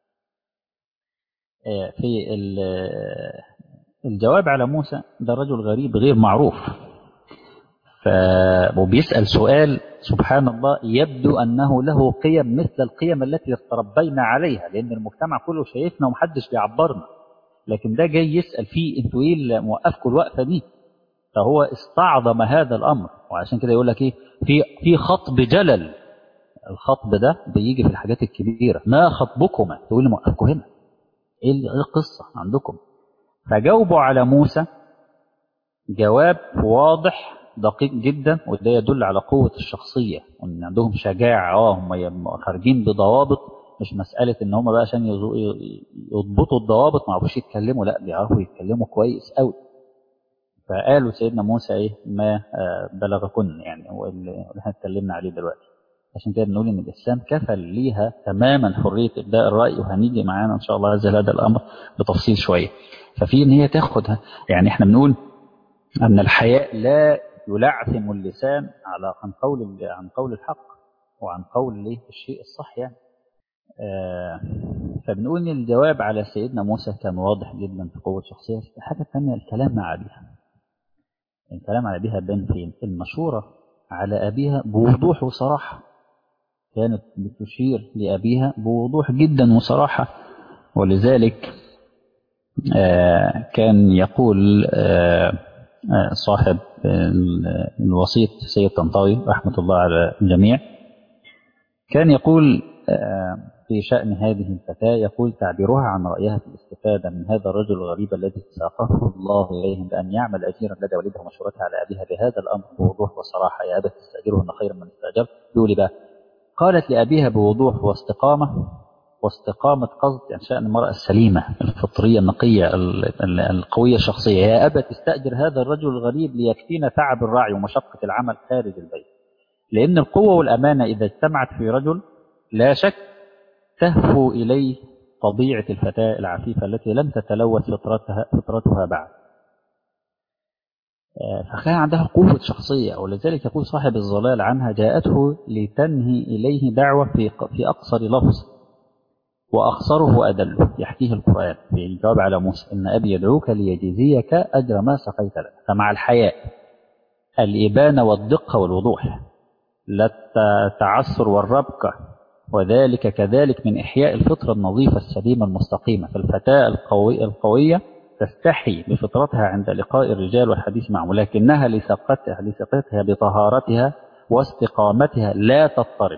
في الجواب على موسى ده رجل غريب غير معروف ف... وبيسأل سؤال سبحان الله يبدو أنه له قيم مثل القيم التي تربينا عليها لأن المجتمع كله شايفنا ومحدش بيعبرنا لكن ده جاي يسأل فيه انتوا ايه اللي موقفكم الوقفة دي فهو استعظم هذا الأمر وعشان كده يقول لك ايه في في خطب جلل الخطب ده بيجي في الحاجات الكبيرة ما خطبكما تقول لي موقفكم هنا ايه القصة عندكم فجاوبوا على موسى جواب واضح دقيق جدا وده يدل على قوة الشخصية وان عندهم شجاعة اه هم خارجين بضوابط مش مسألة ان هم بقى عشان يضبطوا الضوابط ما عرفوش يتكلموا لا بيعرفوا يتكلموا كويس قوي فقالوا سيدنا موسى ايه ما بلغكن يعني هو اللي احنا اتكلمنا عليه دلوقتي عشان كده بنقول ان الاسلام كفل ليها تماما حريه ابداء الراي وهنيجي معانا ان شاء الله عز هذا الامر بتفصيل شويه ففي ان هي تاخدها يعني احنا بنقول ان الحياء لا يلعثم اللسان على عن قول عن قول الحق وعن قول الايه الشيء الصح يعني آه فبنقول ان الجواب على سيدنا موسى كان واضح جدا في قوه شخصيه الحاجه الثانيه الكلام مع ابيها الكلام على ابيها بين فين المشوره على ابيها بوضوح وصراحه كانت بتشير لابيها بوضوح جدا وصراحه ولذلك آه كان يقول آه صاحب الوسيط سيد طنطاوي رحمة الله على الجميع كان يقول في شأن هذه الفتاة يقول تعبيرها عن رأيها في الاستفادة من هذا الرجل الغريب الذي ساقه الله إليهم بأن يعمل أجيرا لدى والدها ومشورتها على أبيها بهذا الأمر بوضوح وصراحة يا أبت تستأجرهن خيرا من استأجرت يقول بقى قالت لأبيها بوضوح واستقامة واستقامة قصد يعني شأن المرأة السليمة الفطرية النقية القوية الشخصية يا أبا تستأجر هذا الرجل الغريب ليكفينا تعب الرعي ومشقة العمل خارج البيت لأن القوة والأمانة إذا اجتمعت في رجل لا شك تهفو إليه طبيعة الفتاة العفيفة التي لم تتلوث فطرتها, فطرتها بعد فكان عندها قوة شخصية ولذلك يقول صاحب الظلال عنها جاءته لتنهي إليه دعوة في في أقصر لفظ وأخصره أدله يحكيه القرآن في الجواب على موسى إن أبي يدعوك ليجزيك أجر ما سقيت له فمع الحياء الإبانة والدقة والوضوح لا التعسر والربكة وذلك كذلك من إحياء الفطرة النظيفة السليمة المستقيمة فالفتاة القوي القوية تستحي بفطرتها عند لقاء الرجال والحديث معهم لكنها لثقتها لثقتها بطهارتها واستقامتها لا تضطرب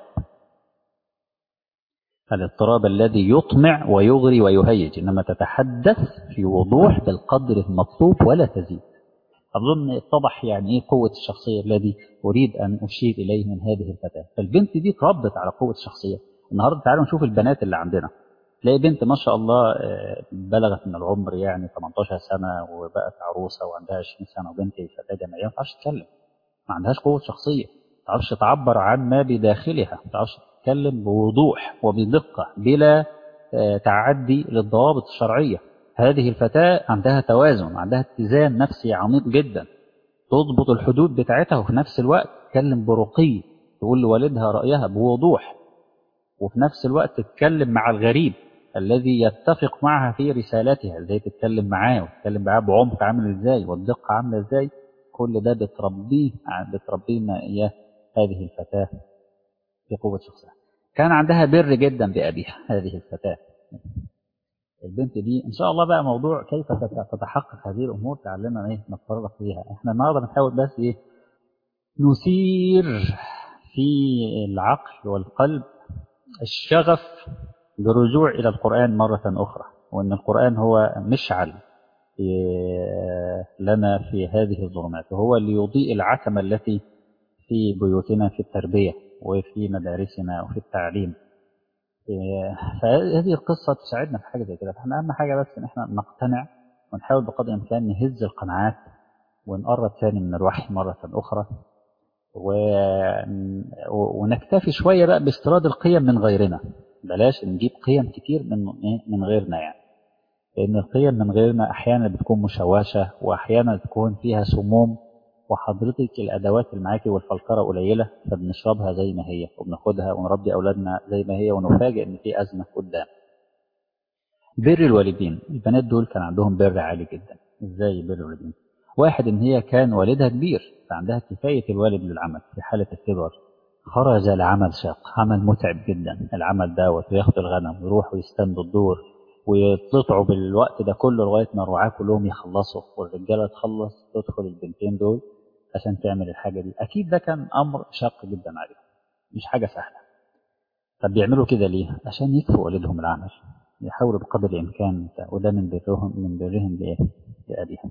الاضطراب الذي يطمع ويغري ويهيج إنما تتحدث في وضوح بالقدر المطلوب ولا تزيد أظن اتضح يعني إيه قوة الشخصية الذي أريد أن أشير إليه من هذه الفتاة فالبنت دي تربت على قوة الشخصية النهاردة تعالوا نشوف البنات اللي عندنا تلاقي بنت ما شاء الله بلغت من العمر يعني 18 سنة وبقت عروسة وعندها 20 سنة وبنت فتاة جامعية ما تعرفش تتكلم ما عندهاش قوة شخصية ما تعرفش تعبر عن ما بداخلها ما تعرفش تتكلم بوضوح وبدقة بلا تعدي للضوابط الشرعية هذه الفتاة عندها توازن عندها اتزان نفسي عميق جدا تضبط الحدود بتاعتها وفي نفس الوقت تتكلم برقي تقول لوالدها رأيها بوضوح وفي نفس الوقت تتكلم مع الغريب الذي يتفق معها في رسالتها ازاي تتكلم معاه وتتكلم معاه بعمق عامل ازاي والدقة عاملة ازاي كل ده بتربيه بتربينا اياه هذه الفتاة بقوة شخصها كان عندها بر جدا بأبيها هذه الفتاة البنت دي ان شاء الله بقى موضوع كيف تتحقق هذه الامور تعلمنا ايه نتطرق فيها احنا النهارده بنحاول بس ايه نثير في العقل والقلب الشغف بالرجوع الى القران مره اخرى وان القران هو مشعل لنا في هذه الظلمات وهو اللي يضيء العتمة التي في بيوتنا في التربية وفي مدارسنا وفي التعليم فهذه القصة تساعدنا في حاجة زي كده فاحنا أهم حاجة بس إن احنا نقتنع ونحاول بقدر الإمكان نهز القناعات ونقرب تاني من الوحي مرة أخرى و... ونكتفي شوية بقى باستيراد القيم من غيرنا بلاش نجيب قيم كتير من من غيرنا يعني لأن القيم من غيرنا أحيانا بتكون مشوشة وأحيانا تكون فيها سموم وحضرتك الأدوات اللي معاكي والفلترة قليلة فبنشربها زي ما هي وبناخدها ونربي أولادنا زي ما هي ونفاجئ إن في أزمة قدام بر الوالدين البنات دول كان عندهم بر عالي جدا إزاي بر الوالدين واحد إن هي كان والدها كبير فعندها كفاية الوالد للعمل في حالة الكبر خرج لعمل شاق عمل متعب جدا العمل دوت وياخد الغنم ويروح ويستند الدور ويتقطعوا بالوقت ده كله لغايه ما الرعاة كلهم يخلصوا والرجاله تخلص تدخل البنتين دول عشان تعمل الحاجه دي اكيد ده كان امر شاق جدا عليهم مش حاجه سهله طب بيعملوا كده ليه عشان يكفوا والدهم العمل يحاولوا بقدر الامكان وده من برهم من برهم لايه لابيهم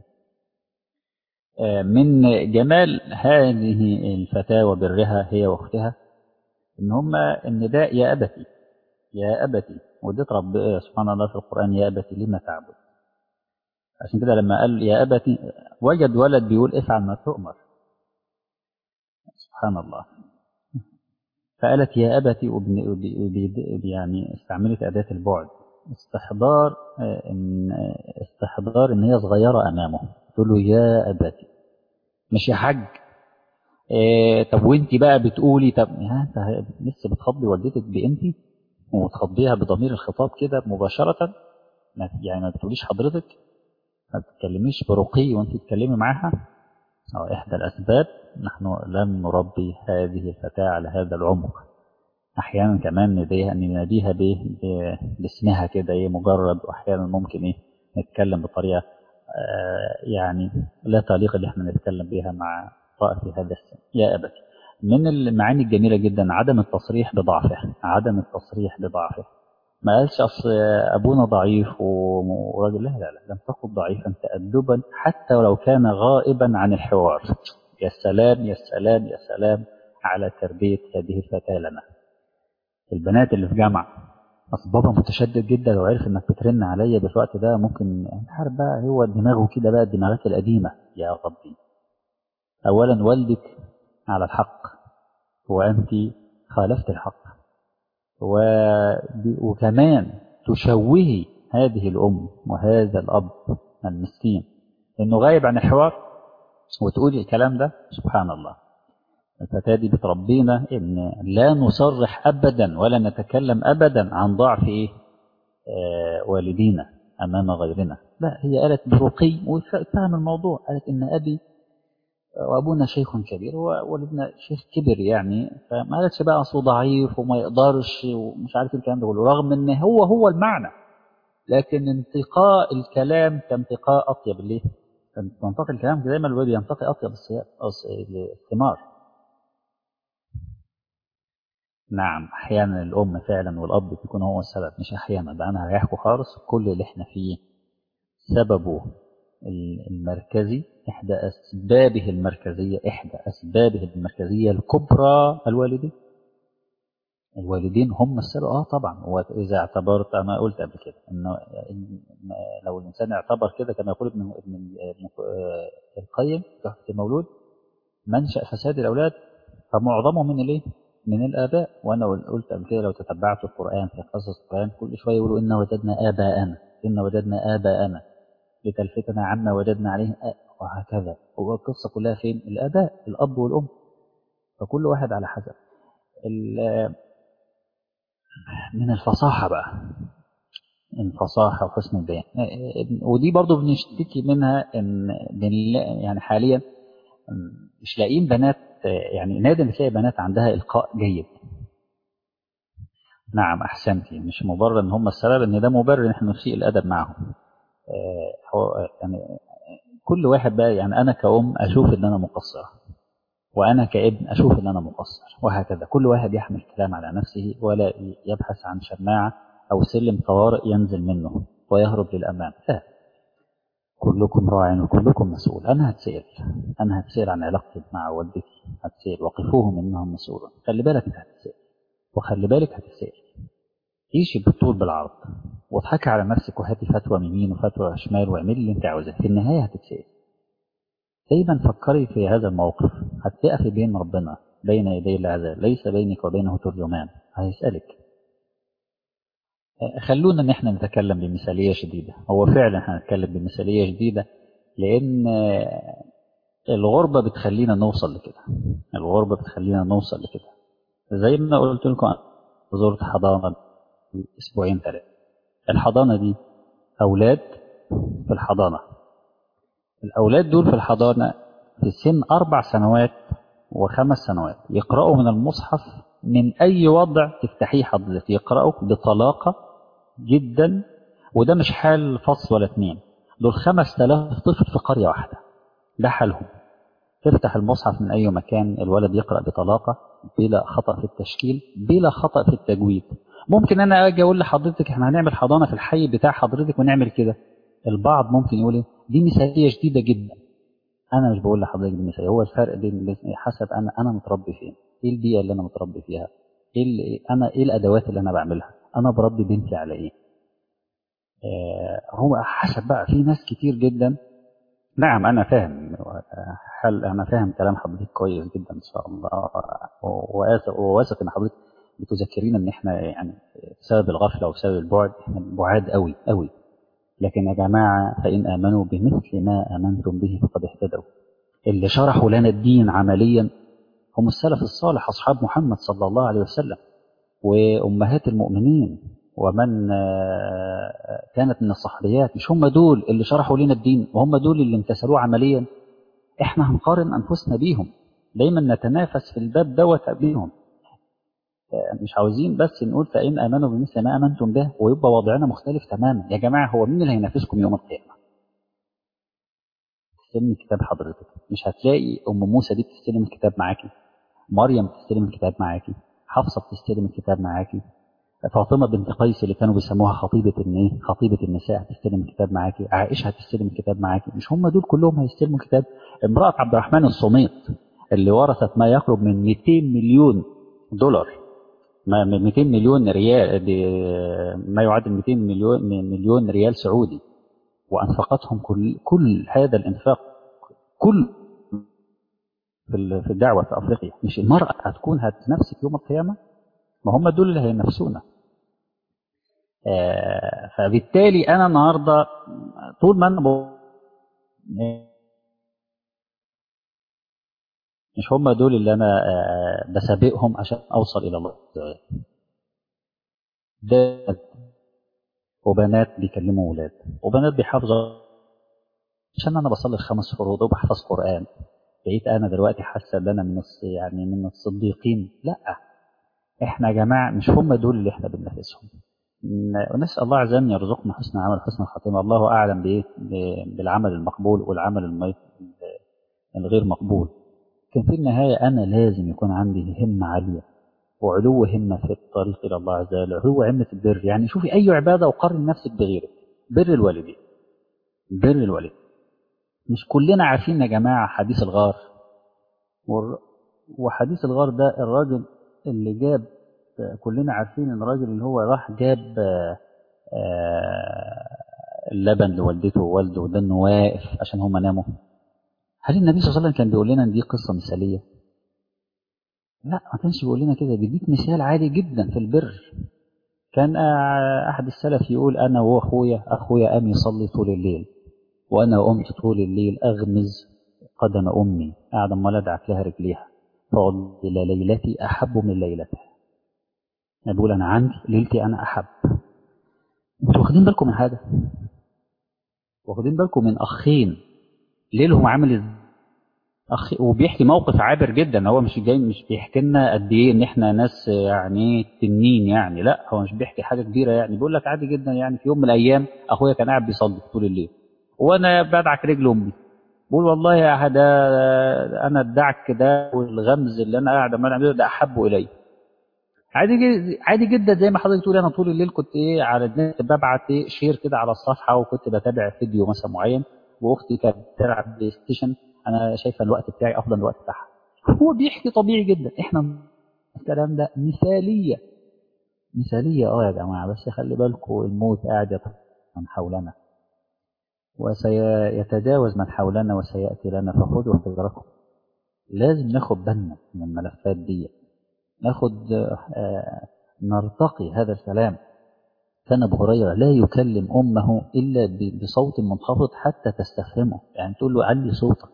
من جمال هذه الفتاة وبرها هي واختها ان هم النداء يا ابتي يا ابتي وديت رب سبحان الله في القرآن يا أبتي لما تعبد عشان كده لما قال يا أبتي وجد ولد بيقول افعل ما تؤمر سبحان الله فقالت يا أبتي يعني استعملت أداة البعد استحضار إن استحضار إن هي صغيرة أمامه تقول له يا أبتي مش يا حاج إيه طب وانت بقى بتقولي طب يا انت لسه بتخضي والدتك بانتي وتخضيها بضمير الخطاب كده مباشرة يعني ما بتقوليش حضرتك ما بتتكلميش برقي وانت تتكلمي معاها أو إحدى الأسباب نحن لم نربي هذه الفتاة على هذا العمق أحيانا كمان نديها نناديها باسمها كده إيه مجرد وأحيانا ممكن إيه نتكلم بطريقة آه يعني لا تليق اللي احنا نتكلم بها مع امرأة في هذا السن يا أبتي من المعاني الجميلة جدا عدم التصريح بضعفه عدم التصريح بضعفه ما قالش أصل أبونا ضعيف وراجل لا لا لا لم تقل ضعيفا تأدبا حتى ولو كان غائبا عن الحوار يا سلام يا سلام يا سلام على تربية هذه الفتاة لنا البنات اللي في جامعة أصل بابا متشدد جدا لو عرف إنك بترن عليا في الوقت ده ممكن انت عارف بقى هو دماغه كده بقى الدماغات القديمة يا ربي أولا والدك على الحق وأنت خالفت الحق و... وكمان تشوهي هذه الأم وهذا الأب المسكين إنه غايب عن الحوار وتقولي الكلام ده سبحان الله الفتاة دي بتربينا إن لا نصرح أبدا ولا نتكلم أبدا عن ضعف إيه آه والدينا أمام غيرنا لا هي قالت برقي وفهم الموضوع قالت إن أبي وابونا شيخ كبير ووالدنا شيخ كبر يعني فما قالتش بقى اصله ضعيف وما يقدرش ومش عارف الكلام ده كله رغم ان هو هو المعنى لكن انتقاء الكلام كانتقاء اطيب ليه؟ تنتقي الكلام زي ما الولد ينتقي اطيب الثمار نعم احيانا الام فعلا والاب بيكون هو السبب مش احيانا ده انا هريحكم خالص كل اللي احنا فيه سببه المركزي إحدى أسبابه المركزية إحدى أسبابه المركزية الكبرى الوالدين الوالدين هم السبب اه طبعا واذا اعتبرت انا قلت قبل كده انه لو الانسان اعتبر كده كما يقول ابن ابن القيم في المولود منشا فساد الاولاد فمعظمه من الايه؟ من الاباء وانا قلت قبل كده لو تتبعت القران في قصص القران كل شويه يقولوا انا وجدنا اباءنا انا وجدنا اباءنا لتلفتنا عما وجدنا عليه وهكذا هو القصة كلها فين الآباء الأب والأم فكل واحد على حسب من الفصاحة بقى الفصاحة وحسن البيان ودي برضو بنشتكي منها ان يعني حاليا مش لاقيين بنات يعني نادر تلاقي بنات عندها إلقاء جيد نعم أحسنتي مش مبرر ان هم السبب ان ده مبرر ان احنا نسيء الأدب معهم يعني كل واحد بقى يعني أنا كأم أشوف إن أنا مقصرة وأنا كابن أشوف إن أنا مقصر وهكذا كل واحد يحمل كلام على نفسه ولا يبحث عن شماعة أو سلم طوارئ ينزل منه ويهرب للأمام لا كلكم راع وكلكم مسؤول أنا هتسأل أنا هتسأل عن علاقتي مع والدتي هتسأل وقفوهم إنهم مسؤولون خلي بالك أنت هتسأل وخلي بالك هتسأل عيشي بالطول بالعرض واضحكي على نفسك وهاتي فتوى من يمين وفتوى شمال واعملي اللي انت عاوزاه في النهاية هتتسأل دايما فكري في هذا الموقف هتقفي بين ربنا بين يدي الله عز وجل ليس بينك وبينه ترجمان هيسألك خلونا ان احنا نتكلم بمثالية شديدة هو فعلا هنتكلم بمثالية شديدة لان الغربة بتخلينا نوصل لكده الغربة بتخلينا نوصل لكده زي ما قلت لكم زرت حضانة اسبوعين ثلاثة الحضانة دي اولاد في الحضانة الاولاد دول في الحضانة في سن اربع سنوات وخمس سنوات يقرأوا من المصحف من اي وضع تفتحيه حضرتك يقرأوا بطلاقة جدا وده مش حال فصل ولا اتنين دول خمس تلاف طفل في قرية واحدة ده حالهم تفتح المصحف من أي مكان الولد يقرأ بطلاقة بلا خطأ في التشكيل بلا خطأ في التجويد ممكن أنا أجي أقول لحضرتك إحنا هنعمل حضانة في الحي بتاع حضرتك ونعمل كده البعض ممكن يقول دي مثالية شديدة جدا أنا مش بقول لحضرتك دي مثالية هو الفرق بين حسب أنا أنا متربي فين إيه البيئة اللي أنا متربي فيها إيه أنا إيه الأدوات اللي أنا بعملها أنا بربي بنتي على إيه آه هو حسب بقى في ناس كتير جدا نعم أنا فاهم هل أنا فاهم كلام حضرتك كويس جدا إن شاء الله وواثق إن حضرتك بتذكرين إن إحنا يعني بسبب الغفلة وبسبب البعد إحنا بعاد قوي قوي لكن يا جماعة فإن آمنوا بمثل ما آمنتم به فقد اهتدوا اللي شرحوا لنا الدين عمليا هم السلف الصالح أصحاب محمد صلى الله عليه وسلم وأمهات المؤمنين ومن كانت من الصحابيات مش هم دول اللي شرحوا لنا الدين وهم دول اللي امتثلوه عمليا احنا هنقارن أنفسنا بيهم دايما نتنافس في الباب دوت بيهم مش عاوزين بس نقول فإن آمنوا بمثل ما آمنتم به ويبقى وضعنا مختلف تماما يا جماعة هو مين اللي هينافسكم يوم القيامة تستلم الكتاب حضرتك مش هتلاقي أم موسى دي بتستلم الكتاب معاكي مريم بتستلم الكتاب معاكي حفصة بتستلم الكتاب معاكي فاطمة بنت قيس اللي كانوا بيسموها خطيبة النيه خطيبة النساء هتستلم الكتاب معاكي عائشة هتستلم الكتاب معاكي مش هم دول كلهم هيستلموا الكتاب امرأة عبد الرحمن الصميط اللي ورثت ما يقرب من 200 مليون دولار ما 200 مليون ريال ما يعادل 200 مليون مليون ريال سعودي وانفقتهم كل كل هذا الانفاق كل في الدعوه في افريقيا مش المراه هتكون هتنافسك يوم القيامه ما هم دول اللي هينافسونا فبالتالي انا النهارده طول ما انا مش هم دول اللي انا بسابقهم عشان اوصل الى الله ده وبنات بيكلموا ولاد وبنات بيحافظوا عشان انا بصلي الخمس فروض وبحفظ قران بقيت انا دلوقتي حاسه ان انا من يعني من الصديقين لا احنا يا جماعه مش هم دول اللي احنا بننافسهم ونسال الله عز وجل يرزقنا حسن عمل حسن الخاتمه الله اعلم بايه بالعمل المقبول والعمل الغير مقبول لكن في النهاية أنا لازم يكون عندي همة عالية وعلو همة في الطريق إلى الله عز وجل علو همة البر يعني شوفي أي عبادة وقارن نفسك بغيرك بر الوالدين بر الوالدين مش كلنا عارفين يا جماعة حديث الغار وحديث الغار ده الراجل اللي جاب كلنا عارفين ان الراجل اللي هو راح جاب اللبن لوالدته ووالده وده انه واقف عشان هم ناموا هل النبي صلى الله عليه وسلم كان بيقول لنا ان دي قصه مثاليه؟ لا ما كانش بيقول لنا كده بيديك مثال عادي جدا في البر كان احد السلف يقول انا واخويا اخويا قام يصلي طول الليل وانا قمت طول الليل اغمز قدم امي قاعده امال ادعك لها رجليها فقلت الى ليلتي احب من ليلتها بقول انا عندي ليلتي انا احب انتوا واخدين بالكم من حاجه واخدين بالكم من اخين ليلهم عامل ازاي أخ... وبيحكي موقف عابر جدا هو مش جاي مش بيحكي لنا قد ايه ان احنا ناس يعني تنين يعني لا هو مش بيحكي حاجه كبيره يعني بيقول لك عادي جدا يعني في يوم من الايام اخويا كان قاعد بيصلي طول الليل وانا بدعك رجل امي بقول والله يا ده انا الدعك ده والغمز اللي انا قاعد عمال اعمله ده احب الي عادي جدا عادي جدا زي ما حضرتك تقول انا طول الليل كنت ايه على النت ببعت ايه شير كده على الصفحه وكنت بتابع فيديو مثلا معين واختي كانت بتلعب بلاي ستيشن انا شايفه الوقت بتاعي افضل الوقت بتاعها هو بيحكي طبيعي جدا احنا الكلام ده مثاليه مثاليه اه يا جماعه بس خلي بالكم الموت قاعد من حولنا وسيتجاوز من حولنا وسياتي لنا فخذوا حذركم لازم ناخد بالنا من الملفات دي ناخد آه نرتقي هذا الكلام كان ابو هريره لا يكلم امه الا بصوت منخفض حتى تستفهمه يعني تقول له علي صوتك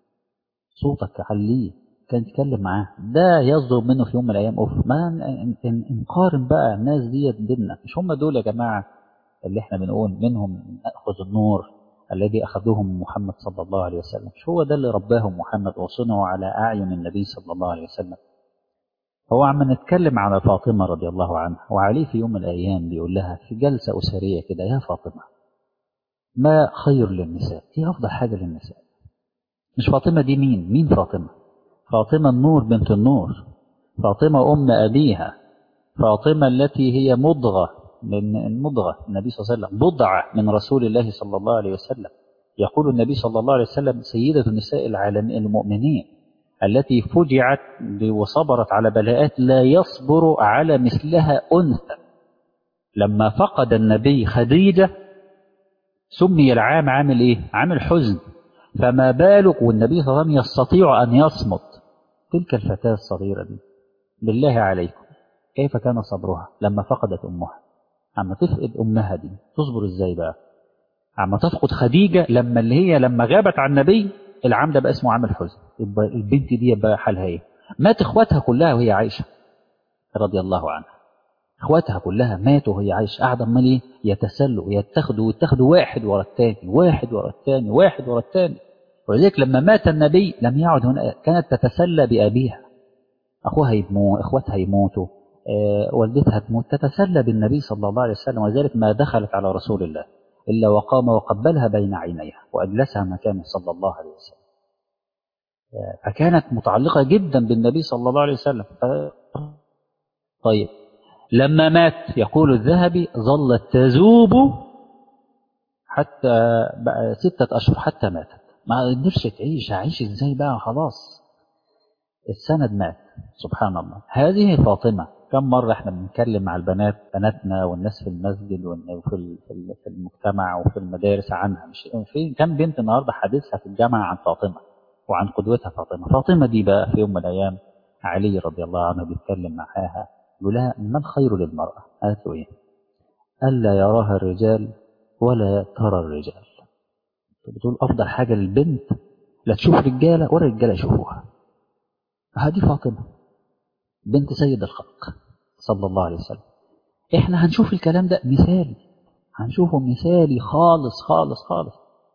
صوتك عليه كان يتكلم معاه ده يصدر منه في يوم من الايام اوف ما نقارن بقى الناس ديت بينا مش هم دول يا جماعه اللي احنا بنقول منهم ناخذ النور الذي اخذوه من محمد صلى الله عليه وسلم مش هو ده اللي رباهم محمد وصنعوا على اعين النبي صلى الله عليه وسلم هو عم نتكلم على فاطمة رضي الله عنها وعليه في يوم من الأيام بيقول لها في جلسة أسرية كده يا فاطمة ما خير للنساء هي أفضل حاجة للنساء مش فاطمة دي مين مين فاطمة فاطمة النور بنت النور فاطمة أم أبيها فاطمة التي هي مضغة من المضغة النبي صلى الله عليه وسلم بضعة من رسول الله صلى الله عليه وسلم يقول النبي صلى الله عليه وسلم سيدة نساء العالم المؤمنين التي فجعت وصبرت على بلاءات لا يصبر على مثلها أنثى لما فقد النبي خديجة سمي العام عامل إيه؟ عامل حزن فما بالك والنبي صلى الله عليه وسلم يستطيع أن يصمت تلك الفتاة الصغيرة دي بالله عليكم كيف كان صبرها لما فقدت أمها عما تفقد أمها دي تصبر إزاي بقى عما تفقد خديجة لما اللي هي لما غابت عن النبي العام ده بقى اسمه عام الحزن يبقى البنت دي بقى حالها ايه مات اخواتها كلها وهي عايشه رضي الله عنها اخواتها كلها ماتوا وهي عايشه قاعده امال ايه يتسلوا يتخذوا ويتخذوا واحد ورا الثاني واحد ورا الثاني واحد ورا الثاني ولذلك لما مات النبي لم يعد هنا كانت تتسلى بابيها اخوها يموت اخواتها يموتوا آه والدتها تموت تتسلى بالنبي صلى الله عليه وسلم ولذلك ما دخلت على رسول الله إلا وقام وقبلها بين عينيها وأجلسها مكانه صلى الله عليه وسلم فكانت متعلقة جدا بالنبي صلى الله عليه وسلم طيب لما مات يقول الذهبي ظلت تذوب حتى بقى ستة أشهر حتى ماتت ما قدرش تعيش هعيش ازاي بقى خلاص السند مات سبحان الله هذه فاطمة كم مرة احنا بنتكلم مع البنات بناتنا والناس في المسجد وفي في المجتمع وفي المدارس عنها مش في كم بنت النهارده حديثها في الجامعة عن فاطمة وعن قدوتها فاطمة فاطمة دي بقى في يوم من الأيام علي رضي الله عنه بيتكلم معاها يقول لها ما الخير للمرأة قالت له ايه ألا يراها الرجال ولا ترى الرجال بتقول أفضل حاجة للبنت لا تشوف رجالة ولا رجالة يشوفوها هذه فاطمة بنت سيد الخلق صلى الله عليه وسلم احنا هنشوف الكلام ده مثالي هنشوفه مثالي خالص خالص خالص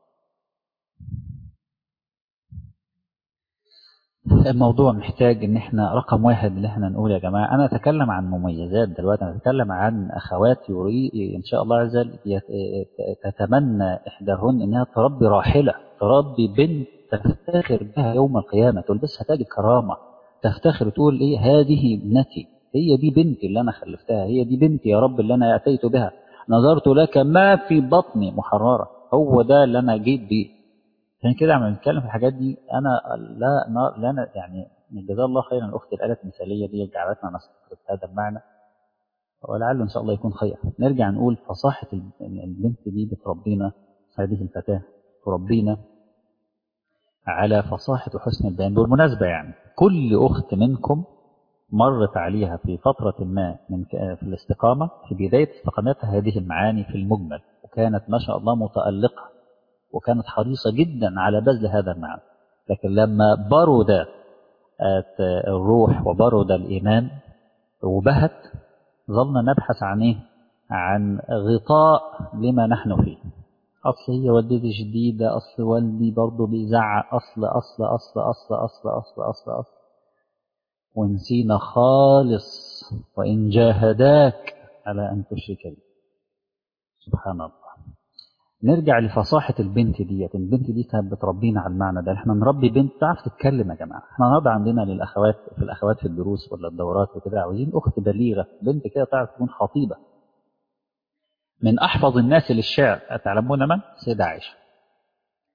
الموضوع محتاج ان احنا رقم واحد اللي احنا نقول يا جماعة انا اتكلم عن مميزات دلوقتي انا اتكلم عن اخوات يري ان شاء الله عز وجل تتمنى احداهن انها تربي راحلة تربي بنت تفتخر بها يوم القيامة تلبسها تاج الكرامة تفتخر تقول ايه هذه ابنتي هي دي بنتي اللي انا خلفتها هي دي بنتي يا رب اللي انا اتيت بها نظرت لك ما في بطني محررة هو ده اللي انا جيت بيه عشان كده عم نتكلم في الحاجات دي انا لا لا أنا يعني جزاه الله خيرا الاخت اللي قالت مثاليه دي جعلتنا نستفيد هذا المعنى ولعله ان شاء الله يكون خير نرجع نقول فصاحه البنت دي بتربينا هذه الفتاه تربينا على فصاحة وحسن البيان بالمناسبة يعني كل أخت منكم مرت عليها في فترة ما من في الاستقامة في بداية استقامتها هذه المعاني في المجمل وكانت ما شاء الله متألقة وكانت حريصة جدا على بذل هذا المعنى لكن لما برد الروح وبرد الإيمان وبهت ظلنا نبحث عن إيه؟ عن غطاء لما نحن فيه أصل هي والدتي شديدة أصل والدي برضه بيزعق أصل أصل أصل أصل أصل أصل أصل أصل ونسينا خالص وإن جاهداك على أن تشرك بي سبحان الله نرجع لفصاحة البنت ديت البنت دي كانت بتربينا على المعنى ده احنا نربي بنت تعرف تتكلم يا جماعة احنا النهارده عندنا للأخوات في الأخوات في الدروس ولا الدورات وكده عاوزين أخت بليغة بنت كده تعرف تكون خطيبة من أحفظ الناس للشعر أتعلمون من؟ سيدة عائشة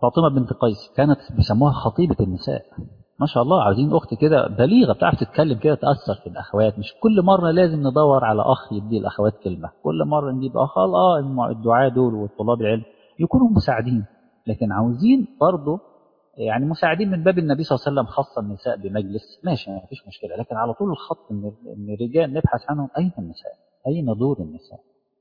فاطمة بنت قيس كانت بيسموها خطيبة النساء ما شاء الله عاوزين أخت كده بليغة بتعرف تتكلم كده تأثر في الأخوات مش كل مرة لازم ندور على أخ يدي الأخوات كلمة كل مرة نجيب أخ اه الدعاء دول والطلاب العلم يكونوا مساعدين لكن عاوزين برضه يعني مساعدين من باب النبي صلى الله عليه وسلم خاصة النساء بمجلس ماشي ما فيش مشكلة لكن على طول الخط ان ان الرجال نبحث عنهم أين النساء؟ أين دور النساء؟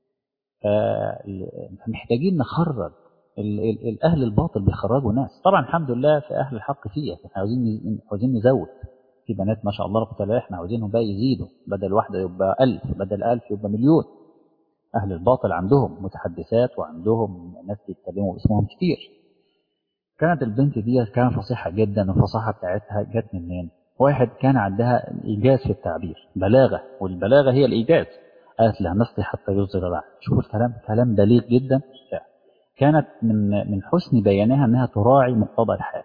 فمحتاجين نخرج الأهل الباطل بيخرجوا ناس طبعا الحمد لله في أهل الحق فيه احنا عاوزين عاوزين نزود في بنات ما شاء الله رب تعالى احنا عاوزينهم بقى يزيدوا بدل واحدة يبقى ألف بدل ألف يبقى مليون أهل الباطل عندهم متحدثات وعندهم ناس بيتكلموا باسمهم كتير كانت البنت دي كانت فصيحة جدا الفصاحة بتاعتها جت منين واحد كان عندها إيجاز في التعبير بلاغة والبلاغة هي الإيجاز قالت لا نسقي حتى يصدر بعد شوفوا الكلام كلام بليغ جدا كانت من من حسن بيانها انها تراعي مقتضى الحال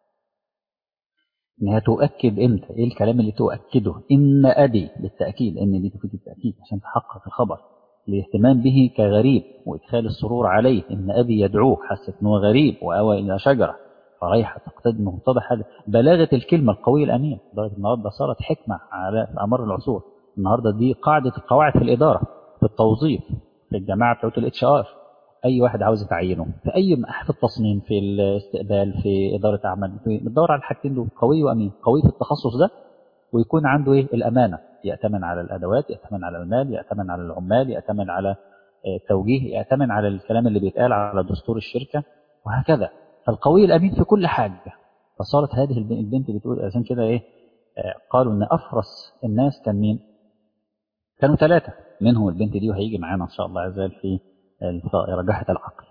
انها تؤكد امتى ايه الكلام اللي تؤكده ان ابي بالتاكيد ان دي تفيد التاكيد عشان تحقق الخبر الاهتمام به كغريب وادخال السرور عليه ان ابي يدعوه حست انه غريب واوى الى شجره فريحه تقتضي مقتضى حال بلاغه الكلمه القوي الامين لدرجه النهارده صارت حكمه على امر العصور النهارده دي قاعده القواعد في الاداره في التوظيف في الجماعه بتوع الاتش ار اي واحد عاوز يتعينه في اي في التصميم في الاستقبال في اداره اعمال بتدور على الحاجتين دول قوي وامين قوي في التخصص ده ويكون عنده ايه الامانه يأتمن على الادوات يأتمن على المال يأتمن على العمال يأتمن على التوجيه يأتمن على الكلام اللي بيتقال على دستور الشركه وهكذا فالقوي الامين في كل حاجه فصارت هذه البنت بتقول عشان كده ايه قالوا ان افرس الناس كان مين كانوا ثلاثه منهم البنت دي وهيجي معانا ان شاء الله عز وجل في رجاحة العقل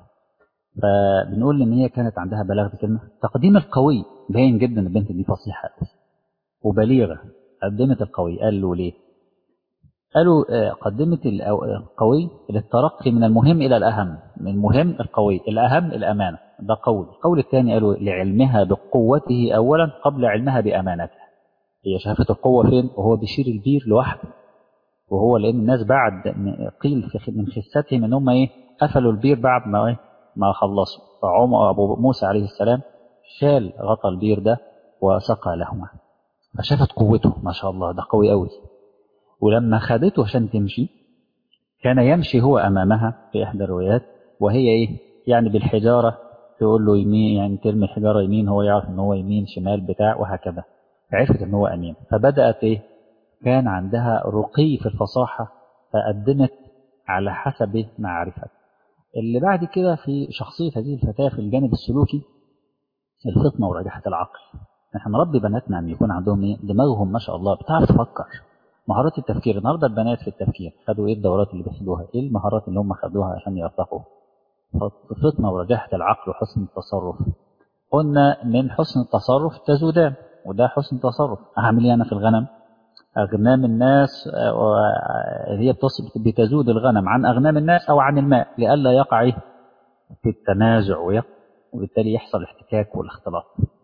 فبنقول ان هي كانت عندها بلاغة كلمة تقديم القوي باين جدا البنت دي فصيحة وبليغة قدمت القوي قال له ليه قالوا قدمت القوي للترقي من المهم إلى الأهم من المهم القوي الأهم الأمانة ده قول القول الثاني قالوا لعلمها بقوته أولا قبل علمها بأمانته هي شافت القوة فين وهو بيشير البير لوحده وهو لان الناس بعد قيل من خستهم ان هم ايه قفلوا البير بعد ما ايه ما خلصوا فعمر ابو موسى عليه السلام شال غطى البير ده وسقى لهما فشافت قوته ما شاء الله ده قوي قوي ولما خدته عشان تمشي كان يمشي هو امامها في احدى الروايات وهي ايه يعني بالحجاره تقول له يمين يعني ترمي الحجاره يمين هو يعرف ان هو يمين شمال بتاع وهكذا عرفت ان هو امين فبدات ايه كان عندها رقي في الفصاحة فقدمت على حسب معرفة اللي بعد كده في شخصية هذه الفتاة في الجانب السلوكي الفطنة وراجحة العقل نحن نربي بناتنا أن يكون عندهم إيه؟ دماغهم ما شاء الله بتعرف تفكر مهارات التفكير النهارده البنات في التفكير خدوا ايه الدورات اللي بياخدوها ايه المهارات اللي هم خدوها عشان يرتقوا فطنة وراجحة العقل وحسن التصرف قلنا من حسن التصرف تزودان وده حسن تصرف اعمل ايه انا في الغنم أغنام الناس هي بتزود الغنم عن أغنام الناس أو عن الماء لئلا يقع في التنازع وبالتالي يحصل احتكاك والاختلاط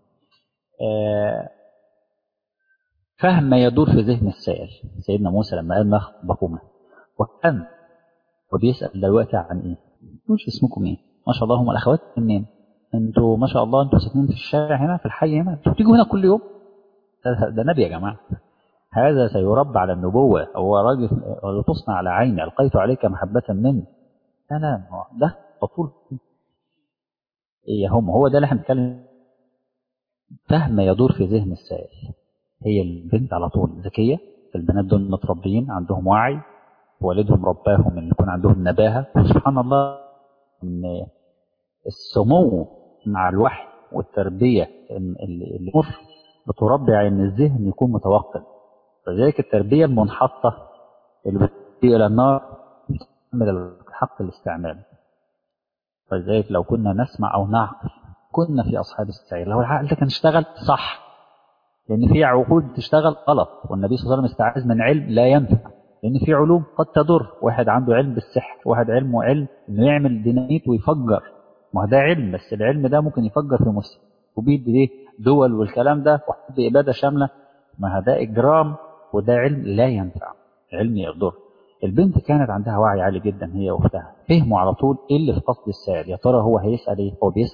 فهم ما يدور في ذهن السائل سيدنا موسى لما قال ناخذ بقومة وكان وبيسأل دلوقتي عن ايه مش اسمكم ايه ما شاء الله هم الاخوات منين انتوا ما شاء الله انتوا ساكنين في الشارع هنا في الحي هنا انتوا بتيجوا هنا كل يوم ده, ده نبي يا جماعه هذا سيربى على النبوة هو راجل تصنع على عيني ألقيت عليك محبة مني لا لا ده بطول إيه هم هو ده اللي احنا بنتكلم فهم يدور في ذهن السائل هي البنت على طول ذكية البنات دول متربيين عندهم وعي والدهم رباهم ان يكون عندهم نباهة سبحان الله ان السمو مع الوحي والتربية اللي بتربي عن الذهن يكون متوقد فذلك التربية المنحطة اللي بتدي إلى النار تعمل حق الاستعمال فلذلك لو كنا نسمع أو نعقل كنا في أصحاب السعير لو العقل ده كان اشتغل صح لأن في عقول تشتغل غلط والنبي صلى الله عليه وسلم استعاذ من علم لا ينفع لأن في علوم قد تضر واحد عنده علم بالسحر واحد علمه علم إنه يعمل ديناميت ويفجر ما ده علم بس العلم ده ممكن يفجر في مسلم وبيد ليه دول والكلام ده وحب إبادة شاملة ما ده إجرام وده علم لا ينفع علم يضر البنت كانت عندها وعي عالي جدا هي واختها فهموا على طول ايه اللي في قصد السائل يا ترى هو هيسال ايه هو بيسال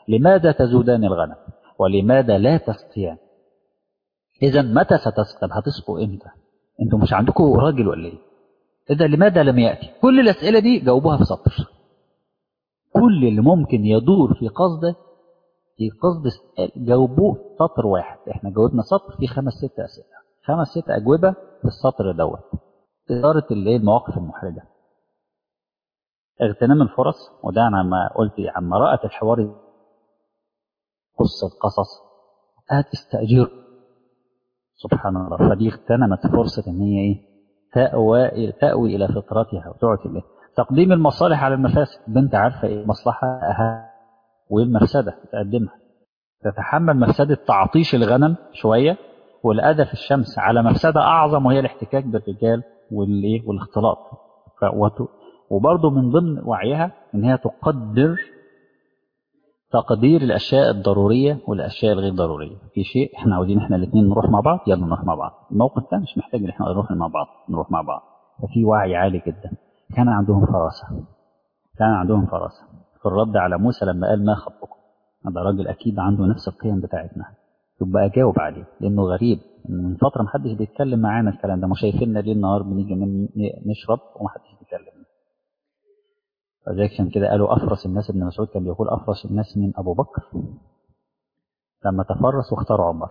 لماذا تزودان الغنم ولماذا لا تسقيان إذا متى ستسقى طب هتسقوا إمتى أنتم مش عندكم راجل ولا إيه إذا لماذا لم يأتي كل الأسئلة دي جاوبوها في سطر كل اللي ممكن يدور في قصده في قصد جاوبوه سطر واحد احنا جاوبنا سطر في خمس ست أسئلة خمس ست أجوبة في السطر دوت إدارة اللي المواقف المحرجة اغتنام الفرص وده أنا ما قلت عما رأت الحوار قصة قصص هتستأجر سبحان الله فدي اغتنمت فرصة ان هي ايه تأوى تأوي إلى فطرتها وتقعد إليه تقديم المصالح على المفاسد بنت عارفة ايه مصلحة أهم وايه المفسدة تقدمها تتحمل مفسدة تعطيش الغنم شوية والأذى في الشمس على مفسدة أعظم وهي الاحتكاك بالرجال والايه والاختلاط وبرضه من ضمن وعيها ان هي تقدر تقدير الاشياء الضروريه والاشياء الغير ضروريه في شيء احنا عاوزين احنا الاثنين نروح مع بعض يلا نروح مع بعض الموقف ده مش محتاج ان احنا نروح مع بعض نروح مع بعض ففي وعي عالي جدا كان عندهم فراسه كان عندهم فراسه في الرد على موسى لما قال ما خطبكم هذا راجل اكيد عنده نفس القيم بتاعتنا يبقى اجاوب عليه لانه غريب من فتره ما حدش بيتكلم معانا الكلام ده مش شايفيننا ليل نهار بنيجي نشرب وما حدش بيكلمنا فذلك عشان كده قالوا أفرس الناس ابن مسعود كان بيقول أفرس الناس من أبو بكر لما تفرس واختار عمر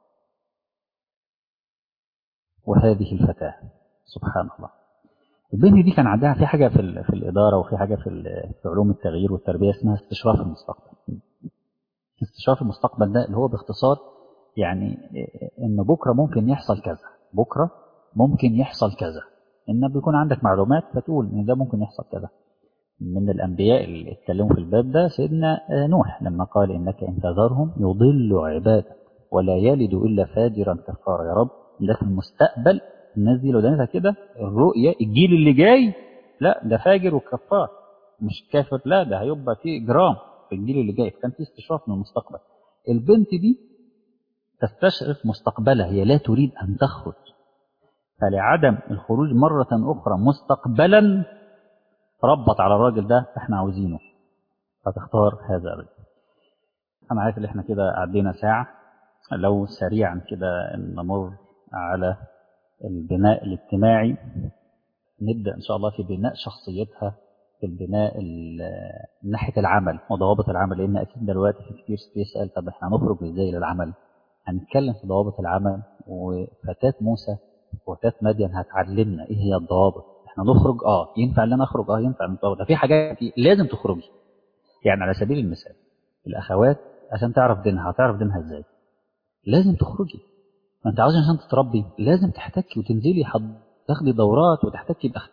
وهذه الفتاة سبحان الله البنت دي كان عندها في حاجة في, في الإدارة وفي حاجة في, في علوم التغيير والتربية اسمها استشراف المستقبل استشراف المستقبل ده اللي هو باختصار يعني إن بكرة ممكن يحصل كذا بكرة ممكن يحصل كذا إن بيكون عندك معلومات فتقول إن ده ممكن يحصل كذا من الأنبياء اللي اتكلموا في الباب ده سيدنا نوح لما قال إنك إن تذرهم يضل عبادك ولا يلد إلا فاجرا كفارا يا رب ده في المستقبل الناس دي لو دنتها كده الرؤية الجيل اللي جاي لا ده فاجر وكفار مش كافر لا ده هيبقى فيه إجرام في الجيل اللي جاي كان في استشراف من المستقبل البنت دي تستشرف مستقبلها هي لا تريد أن تخرج فلعدم الخروج مرة أخرى مستقبلا ربط على الراجل ده احنا عاوزينه فتختار هذا الرجل انا عارف ان احنا كده عدينا ساعة لو سريعا كده نمر على البناء الاجتماعي نبدأ ان شاء الله في بناء شخصيتها في البناء من ناحية العمل وضوابط العمل لان اكيد دلوقتي في كتير بيسأل طب احنا هنخرج ازاي للعمل هنتكلم في ضوابط العمل وفتاة موسى وفتاة مدين هتعلمنا ايه هي الضوابط احنا نخرج اه ينفع ان انا اخرج اه ينفع ان ده في حاجات لازم تخرجي يعني على سبيل المثال الاخوات عشان تعرف دينها هتعرف دينها ازاي لازم تخرجي ما انت عاوز عشان تتربي لازم تحتكي وتنزلي تاخدي دورات وتحتكي بأخ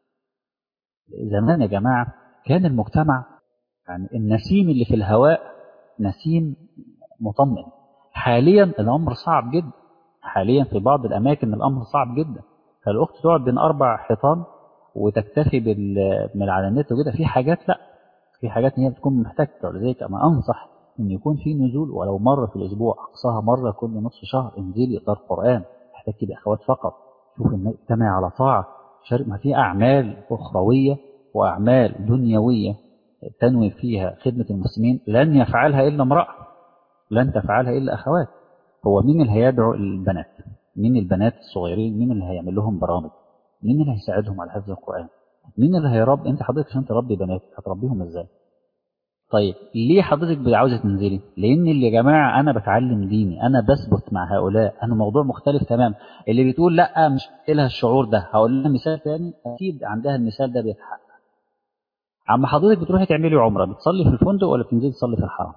زمان يا جماعة كان المجتمع يعني النسيم اللي في الهواء نسيم مطمئن حاليا الأمر صعب جدا حاليا في بعض الأماكن الأمر صعب جدا فالأخت تقعد بين أربع حيطان وتكتفي من على النت وكده في حاجات لا في حاجات هي بتكون محتاجة ولذلك أنا أنصح إن يكون في نزول ولو مرة في الأسبوع أقصاها مرة كل نصف شهر انزلي إطار قرآن احتكي بأخوات فقط شوف اجتمع على طاعة شارك ما في أعمال أخروية وأعمال دنيوية تنوي فيها خدمة المسلمين لن يفعلها إلا امرأة لن تفعلها إلا أخوات هو مين اللي هيدعو البنات مين البنات الصغيرين مين اللي هيعمل لهم برامج مين اللي هيساعدهم على حفظ القرآن مين اللي هيربي انت حضرتك عشان تربي بناتك هتربيهم ازاي طيب ليه حضرتك عاوزه تنزلي لان اللي يا جماعه انا بتعلم ديني انا بثبت مع هؤلاء انا موضوع مختلف تمام اللي بتقول لا مش لها الشعور ده هقول لها مثال تاني اكيد عندها المثال ده بيتحقق عم حضرتك بتروحي تعملي عمره بتصلي في الفندق ولا بتنزلي تصلي في الحرم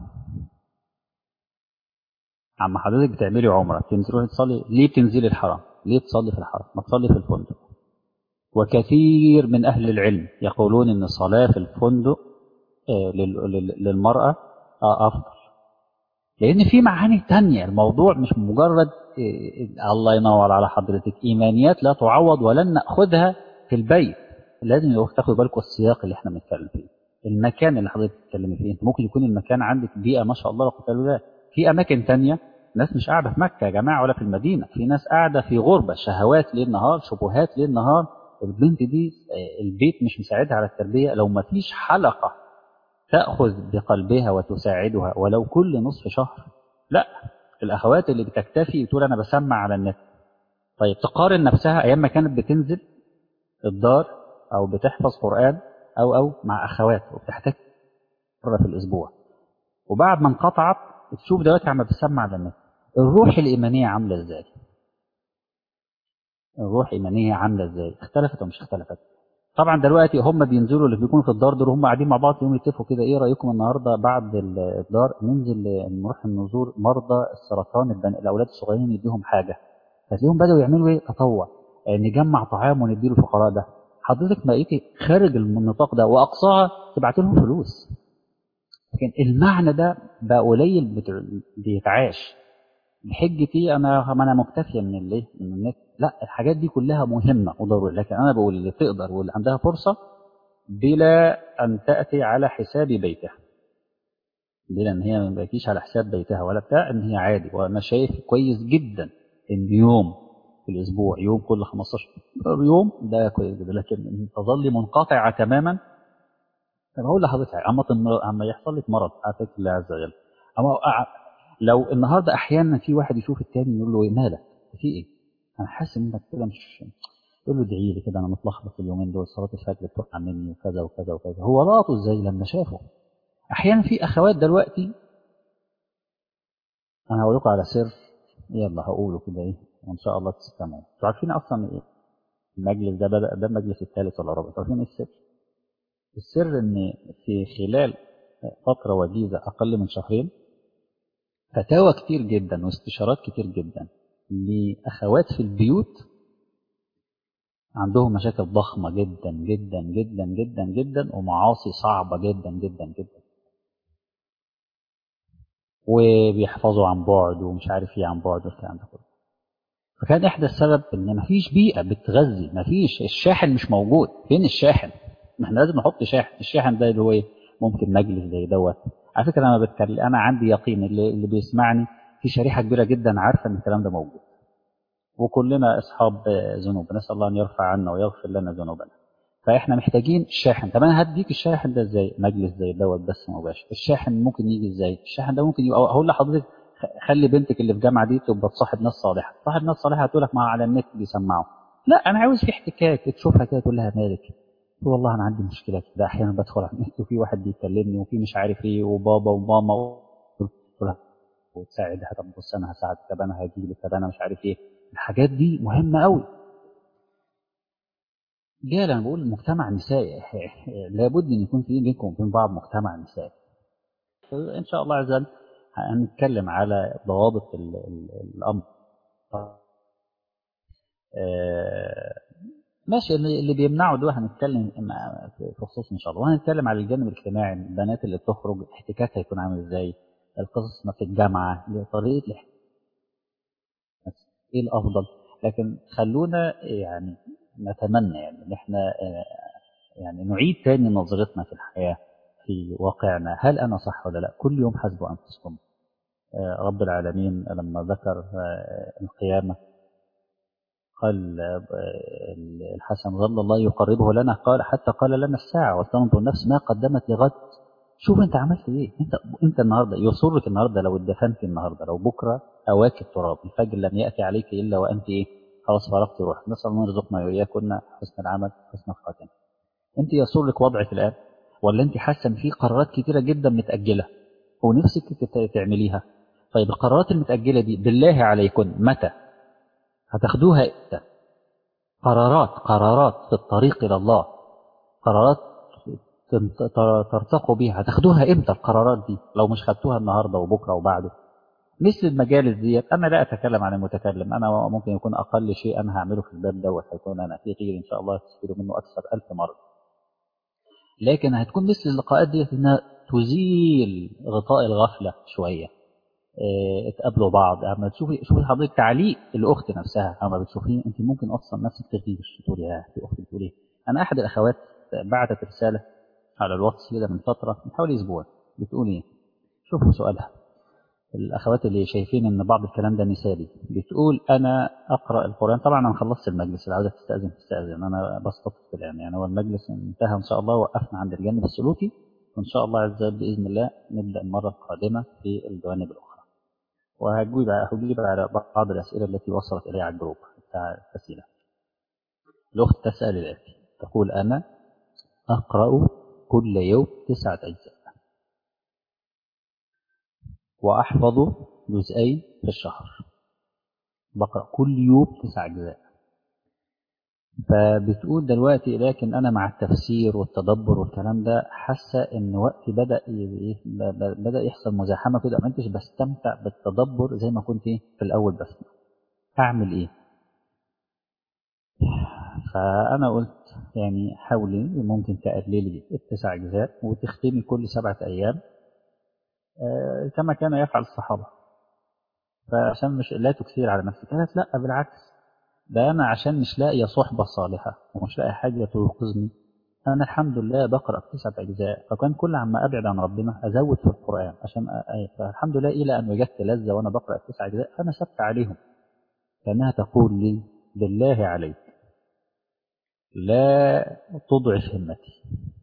عم حضرتك بتعملي عمره بتروحي تصلي ليه بتنزلي الحرم ليه تصلي في الحرم ما تصلي في الفندق وكثير من أهل العلم يقولون أن الصلاة في الفندق للمرأة أفضل لأن في معاني تانية الموضوع مش مجرد الله ينور على حضرتك إيمانيات لا تعوض ولن نأخذها في البيت لازم تاخدوا بالكم السياق اللي احنا بنتكلم فيه المكان اللي حضرتك بتتكلمي فيه انت ممكن يكون المكان عندك بيئة ما شاء الله لا قوه الا بالله في أماكن تانية ناس مش قاعدة في مكة يا جماعة ولا في المدينة في ناس قاعدة في غربة شهوات ليل نهار شبهات ليل نهار البنت دي البيت مش مساعدها على التربية لو ما فيش حلقة تأخذ بقلبها وتساعدها ولو كل نصف شهر لا الأخوات اللي بتكتفي تقول أنا بسمع على النت طيب تقارن نفسها أيام ما كانت بتنزل الدار أو بتحفظ قرآن أو أو مع أخوات وبتحتاج مرة في الأسبوع وبعد ما انقطعت تشوف دلوقتي عم بتسمع على النت الروح الإيمانية عاملة إزاي الروح الإيمانية عاملة إزاي اختلفت ومش اختلفت طبعا دلوقتي هم بينزلوا اللي بيكونوا في الدار دول هم قاعدين مع بعض يوم يتفقوا كده ايه رايكم النهارده بعد الدار ننزل نروح نزور مرضى السرطان البن... الاولاد الصغيرين نديهم حاجه فتلاقيهم بداوا يعملوا ايه تطوع نجمع طعام ونديله الفقراء ده حضرتك بقيتي خارج النطاق ده واقصاها تبعت لهم فلوس لكن المعنى ده بقى قليل بيتعاش بحجتي انا ما انا مكتفيه من الايه من النت لا الحاجات دي كلها مهمه وضروريه لكن انا بقول اللي تقدر واللي عندها فرصه بلا ان تاتي على حساب بيتها بلا ان هي ما بقيتيش على حساب بيتها ولا بتاع ان هي عادي وانا شايف كويس جدا ان يوم في الاسبوع يوم كل 15 يوم ده كويس جدا لكن تظلي منقطعه تماما طب هقول لحضرتك اما اما يحصل لك مرض عافاك الله عز وجل اما لو النهارده احيانا في واحد يشوف التاني يقول له مالك في ايه انا حاسس انك كده مش يقول له ادعي لي كده انا متلخبط اليومين دول صلاه الفجر بتقع مني وكذا وكذا وكذا هو لقطه ازاي لما شافه احيانا في اخوات دلوقتي انا هقول لكم على سر يلا هقوله كده ايه وان شاء الله تستمعوا انتوا عارفين اصلا ايه المجلس ده بدا ده المجلس الثالث ولا الرابع عارفين ايه السر السر ان في خلال فتره وجيزه اقل من شهرين فتاوى كتير جدا واستشارات كتير جدا لأخوات في البيوت عندهم مشاكل ضخمة جدا جدا جدا جدا جدا ومعاصي صعبة جدا جدا جدا وبيحفظوا عن بعد ومش عارف ايه عن بعد والكلام ده كله فكان احدى السبب ان مفيش بيئة بتغذي مفيش الشاحن مش موجود فين الشاحن؟ ما احنا لازم نحط شاحن الشاحن ده اللي هو ايه؟ ممكن مجلس زي دوت على فكره انا بتكلم انا عندي يقين اللي, اللي بيسمعني في شريحه كبيره جدا عارفه ان الكلام ده موجود وكلنا اصحاب ذنوب نسال الله ان يرفع عنا ويغفر لنا ذنوبنا فاحنا محتاجين الشاحن طب انا هديك الشاحن ده ازاي مجلس زي دوت بس مباشر الشاحن ممكن يجي ازاي الشاحن ده ممكن يبقى هقول لحضرتك خلي بنتك اللي في جامعه دي تبقى تصاحب ناس صالحه تصاحب ناس صالحه هتقول لك ما على النت بيسمعوا لا انا عاوز في احتكاك تشوفها كده تقول لها مالك والله انا عندي مشكله كده احيانا بدخل على النت وفي واحد بيكلمني وفي مش عارف ايه وبابا وماما وتساعدها طب بص انا هساعدك طب انا هجي لك طب انا مش عارف ايه الحاجات دي مهمه قوي ليه انا بقول المجتمع النسائي لابد ان يكون في بينكم وبين بعض مجتمع نسائي ان شاء الله عز وجل هنتكلم على ضوابط ال ال الامر آه ماشي اللي بيمنعوا ده هنتكلم في خصوص ان شاء الله وهنتكلم على الجانب الاجتماعي البنات اللي بتخرج احتكاكها هيكون عامل ازاي القصص ما في الجامعه طريقه ايه الافضل لكن خلونا يعني نتمنى يعني ان احنا يعني نعيد تاني نظرتنا في الحياه في واقعنا هل انا صح ولا لا كل يوم حاسبوا انفسكم رب العالمين لما ذكر القيامه قال الحسن ظل الله يقربه لنا قال حتى قال لنا الساعة ولتنظر نفس ما قدمت لغد شوف انت عملت ايه انت انت النهارده يسرك النهارده لو اتدفنت النهارده لو بكره اواك التراب الفجر لم ياتي عليك الا وانت ايه خلاص فرغت روح نسال الله يرزقنا واياكن حسن العمل حسن الخاتمه انت يسرك وضعك الان ولا انت حاسه ان في قرارات كتيره جدا متاجله ونفسك تعمليها طيب القرارات المتاجله دي بالله عليكن متى هتاخدوها امتى قرارات قرارات في الطريق الى الله قرارات ترتقوا بيها هتاخدوها امتى القرارات دي لو مش خدتوها النهارده وبكره وبعده مثل المجالس ديت انا لا اتكلم عن المتكلم انا ممكن يكون اقل شيء انا هعمله في الباب دوت هيكون انا في غيري ان شاء الله تستفيدوا منه اكثر ألف مره لكن هتكون مثل اللقاءات ديت انها تزيل غطاء الغفله شويه اه تقابلوا بعض اما تشوفي شوفي حضرتك تعليق الاخت نفسها اما بتشوفيه انت ممكن اصلا نفسك تغير تقولي يا في اخت بتقول ايه انا احد الاخوات بعتت رساله على الواتس كده من فتره من حوالي اسبوع بتقول ايه شوفوا سؤالها الاخوات اللي شايفين ان بعض الكلام ده مثالي بتقول انا اقرا القران طبعا انا خلصت المجلس اللي عاوزه تستاذن تستاذن انا بستطيع الكلام يعني هو المجلس انتهى ان شاء الله وقفنا عند الجانب السلوكي وإن شاء الله عز وجل بإذن الله نبدأ المرة القادمة في الجوانب الأخرى وهجيب هجيب على بعض الأسئلة التي وصلت إلي على الجروب بتاع الأسئلة الأخت تسأل الآتي تقول أنا أقرأ كل يوم تسعة أجزاء وأحفظ جزئين في الشهر بقرأ كل يوم تسع أجزاء فبتقول دلوقتي لكن أنا مع التفسير والتدبر والكلام ده حاسة إن وقتي بدأ بدأ يحصل مزاحمة كده ما كنتش بستمتع بالتدبر زي ما كنت في الأول بس أعمل إيه؟ فأنا قلت يعني حاولي ممكن تقللي التسع أجزاء وتختمي كل سبعة أيام كما كان يفعل الصحابة فعشان مش لا تكثير على نفسك قالت لا بالعكس ده أنا عشان مش لاقية صحبة صالحة ومش لاقي حاجة توقظني أنا الحمد لله بقرأ تسعة أجزاء فكان كل عما أبعد عن ربنا أزود في القرآن عشان فالحمد لله إلى أن وجدت لذة وأنا بقرأ تسعة أجزاء فأنا سبت عليهم كأنها تقول لي بالله عليك لا تضعف همتي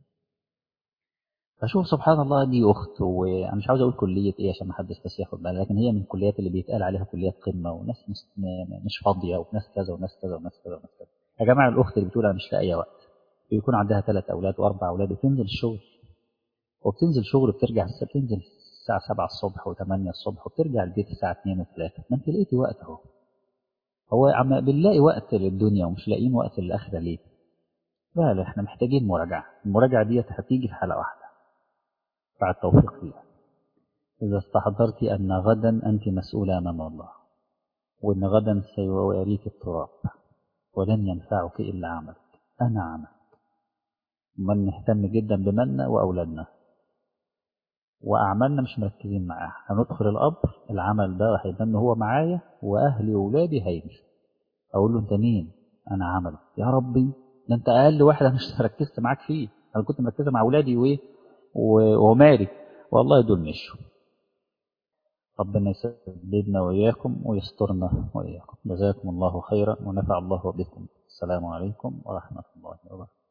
فشوف سبحان الله دي أخت وأنا مش عاوز أقول كلية إيه عشان ما حدش بس ياخد باله لكن هي من الكليات اللي بيتقال عليها كليات قمة وناس مش فاضية وناس كذا وناس كذا وناس كذا وناس كذا يا جماعة الأخت اللي بتقول أنا مش لاقية وقت بيكون عندها ثلاث أولاد وأربع أولاد وتنزل الشغل وبتنزل شغل بترجع بتنزل الساعة 7 الصبح و8 الصبح وبترجع البيت الساعة 2 و3 ما أنت لقيتي وقت أهو هو عم بنلاقي وقت للدنيا ومش لاقيين وقت للآخرة ليه؟ لا لا احنا محتاجين مراجعة المراجعة ديت هتيجي في حلقة واحدة بعد توفيق فيها إذا استحضرت أن غدا أنت مسؤولة أمام الله وأن غدا سيواريك التراب ولن ينفعك إلا عملك أنا عملك من نهتم جدا بمنا وأولادنا وأعمالنا مش مركزين معاها هندخل القبر العمل ده هيبان هو معايا وأهلي وأولادي هيمشوا أقول له أنت مين؟ أنا عملك يا ربي ده أنت أقل واحد أنا مش ركزت معاك فيه أنا كنت مركزة مع أولادي وإيه ومالي والله دول مشوا ربنا يسددنا وإياكم ويسترنا وإياكم جزاكم الله خيرا ونفع الله بكم السلام عليكم ورحمة الله وبركاته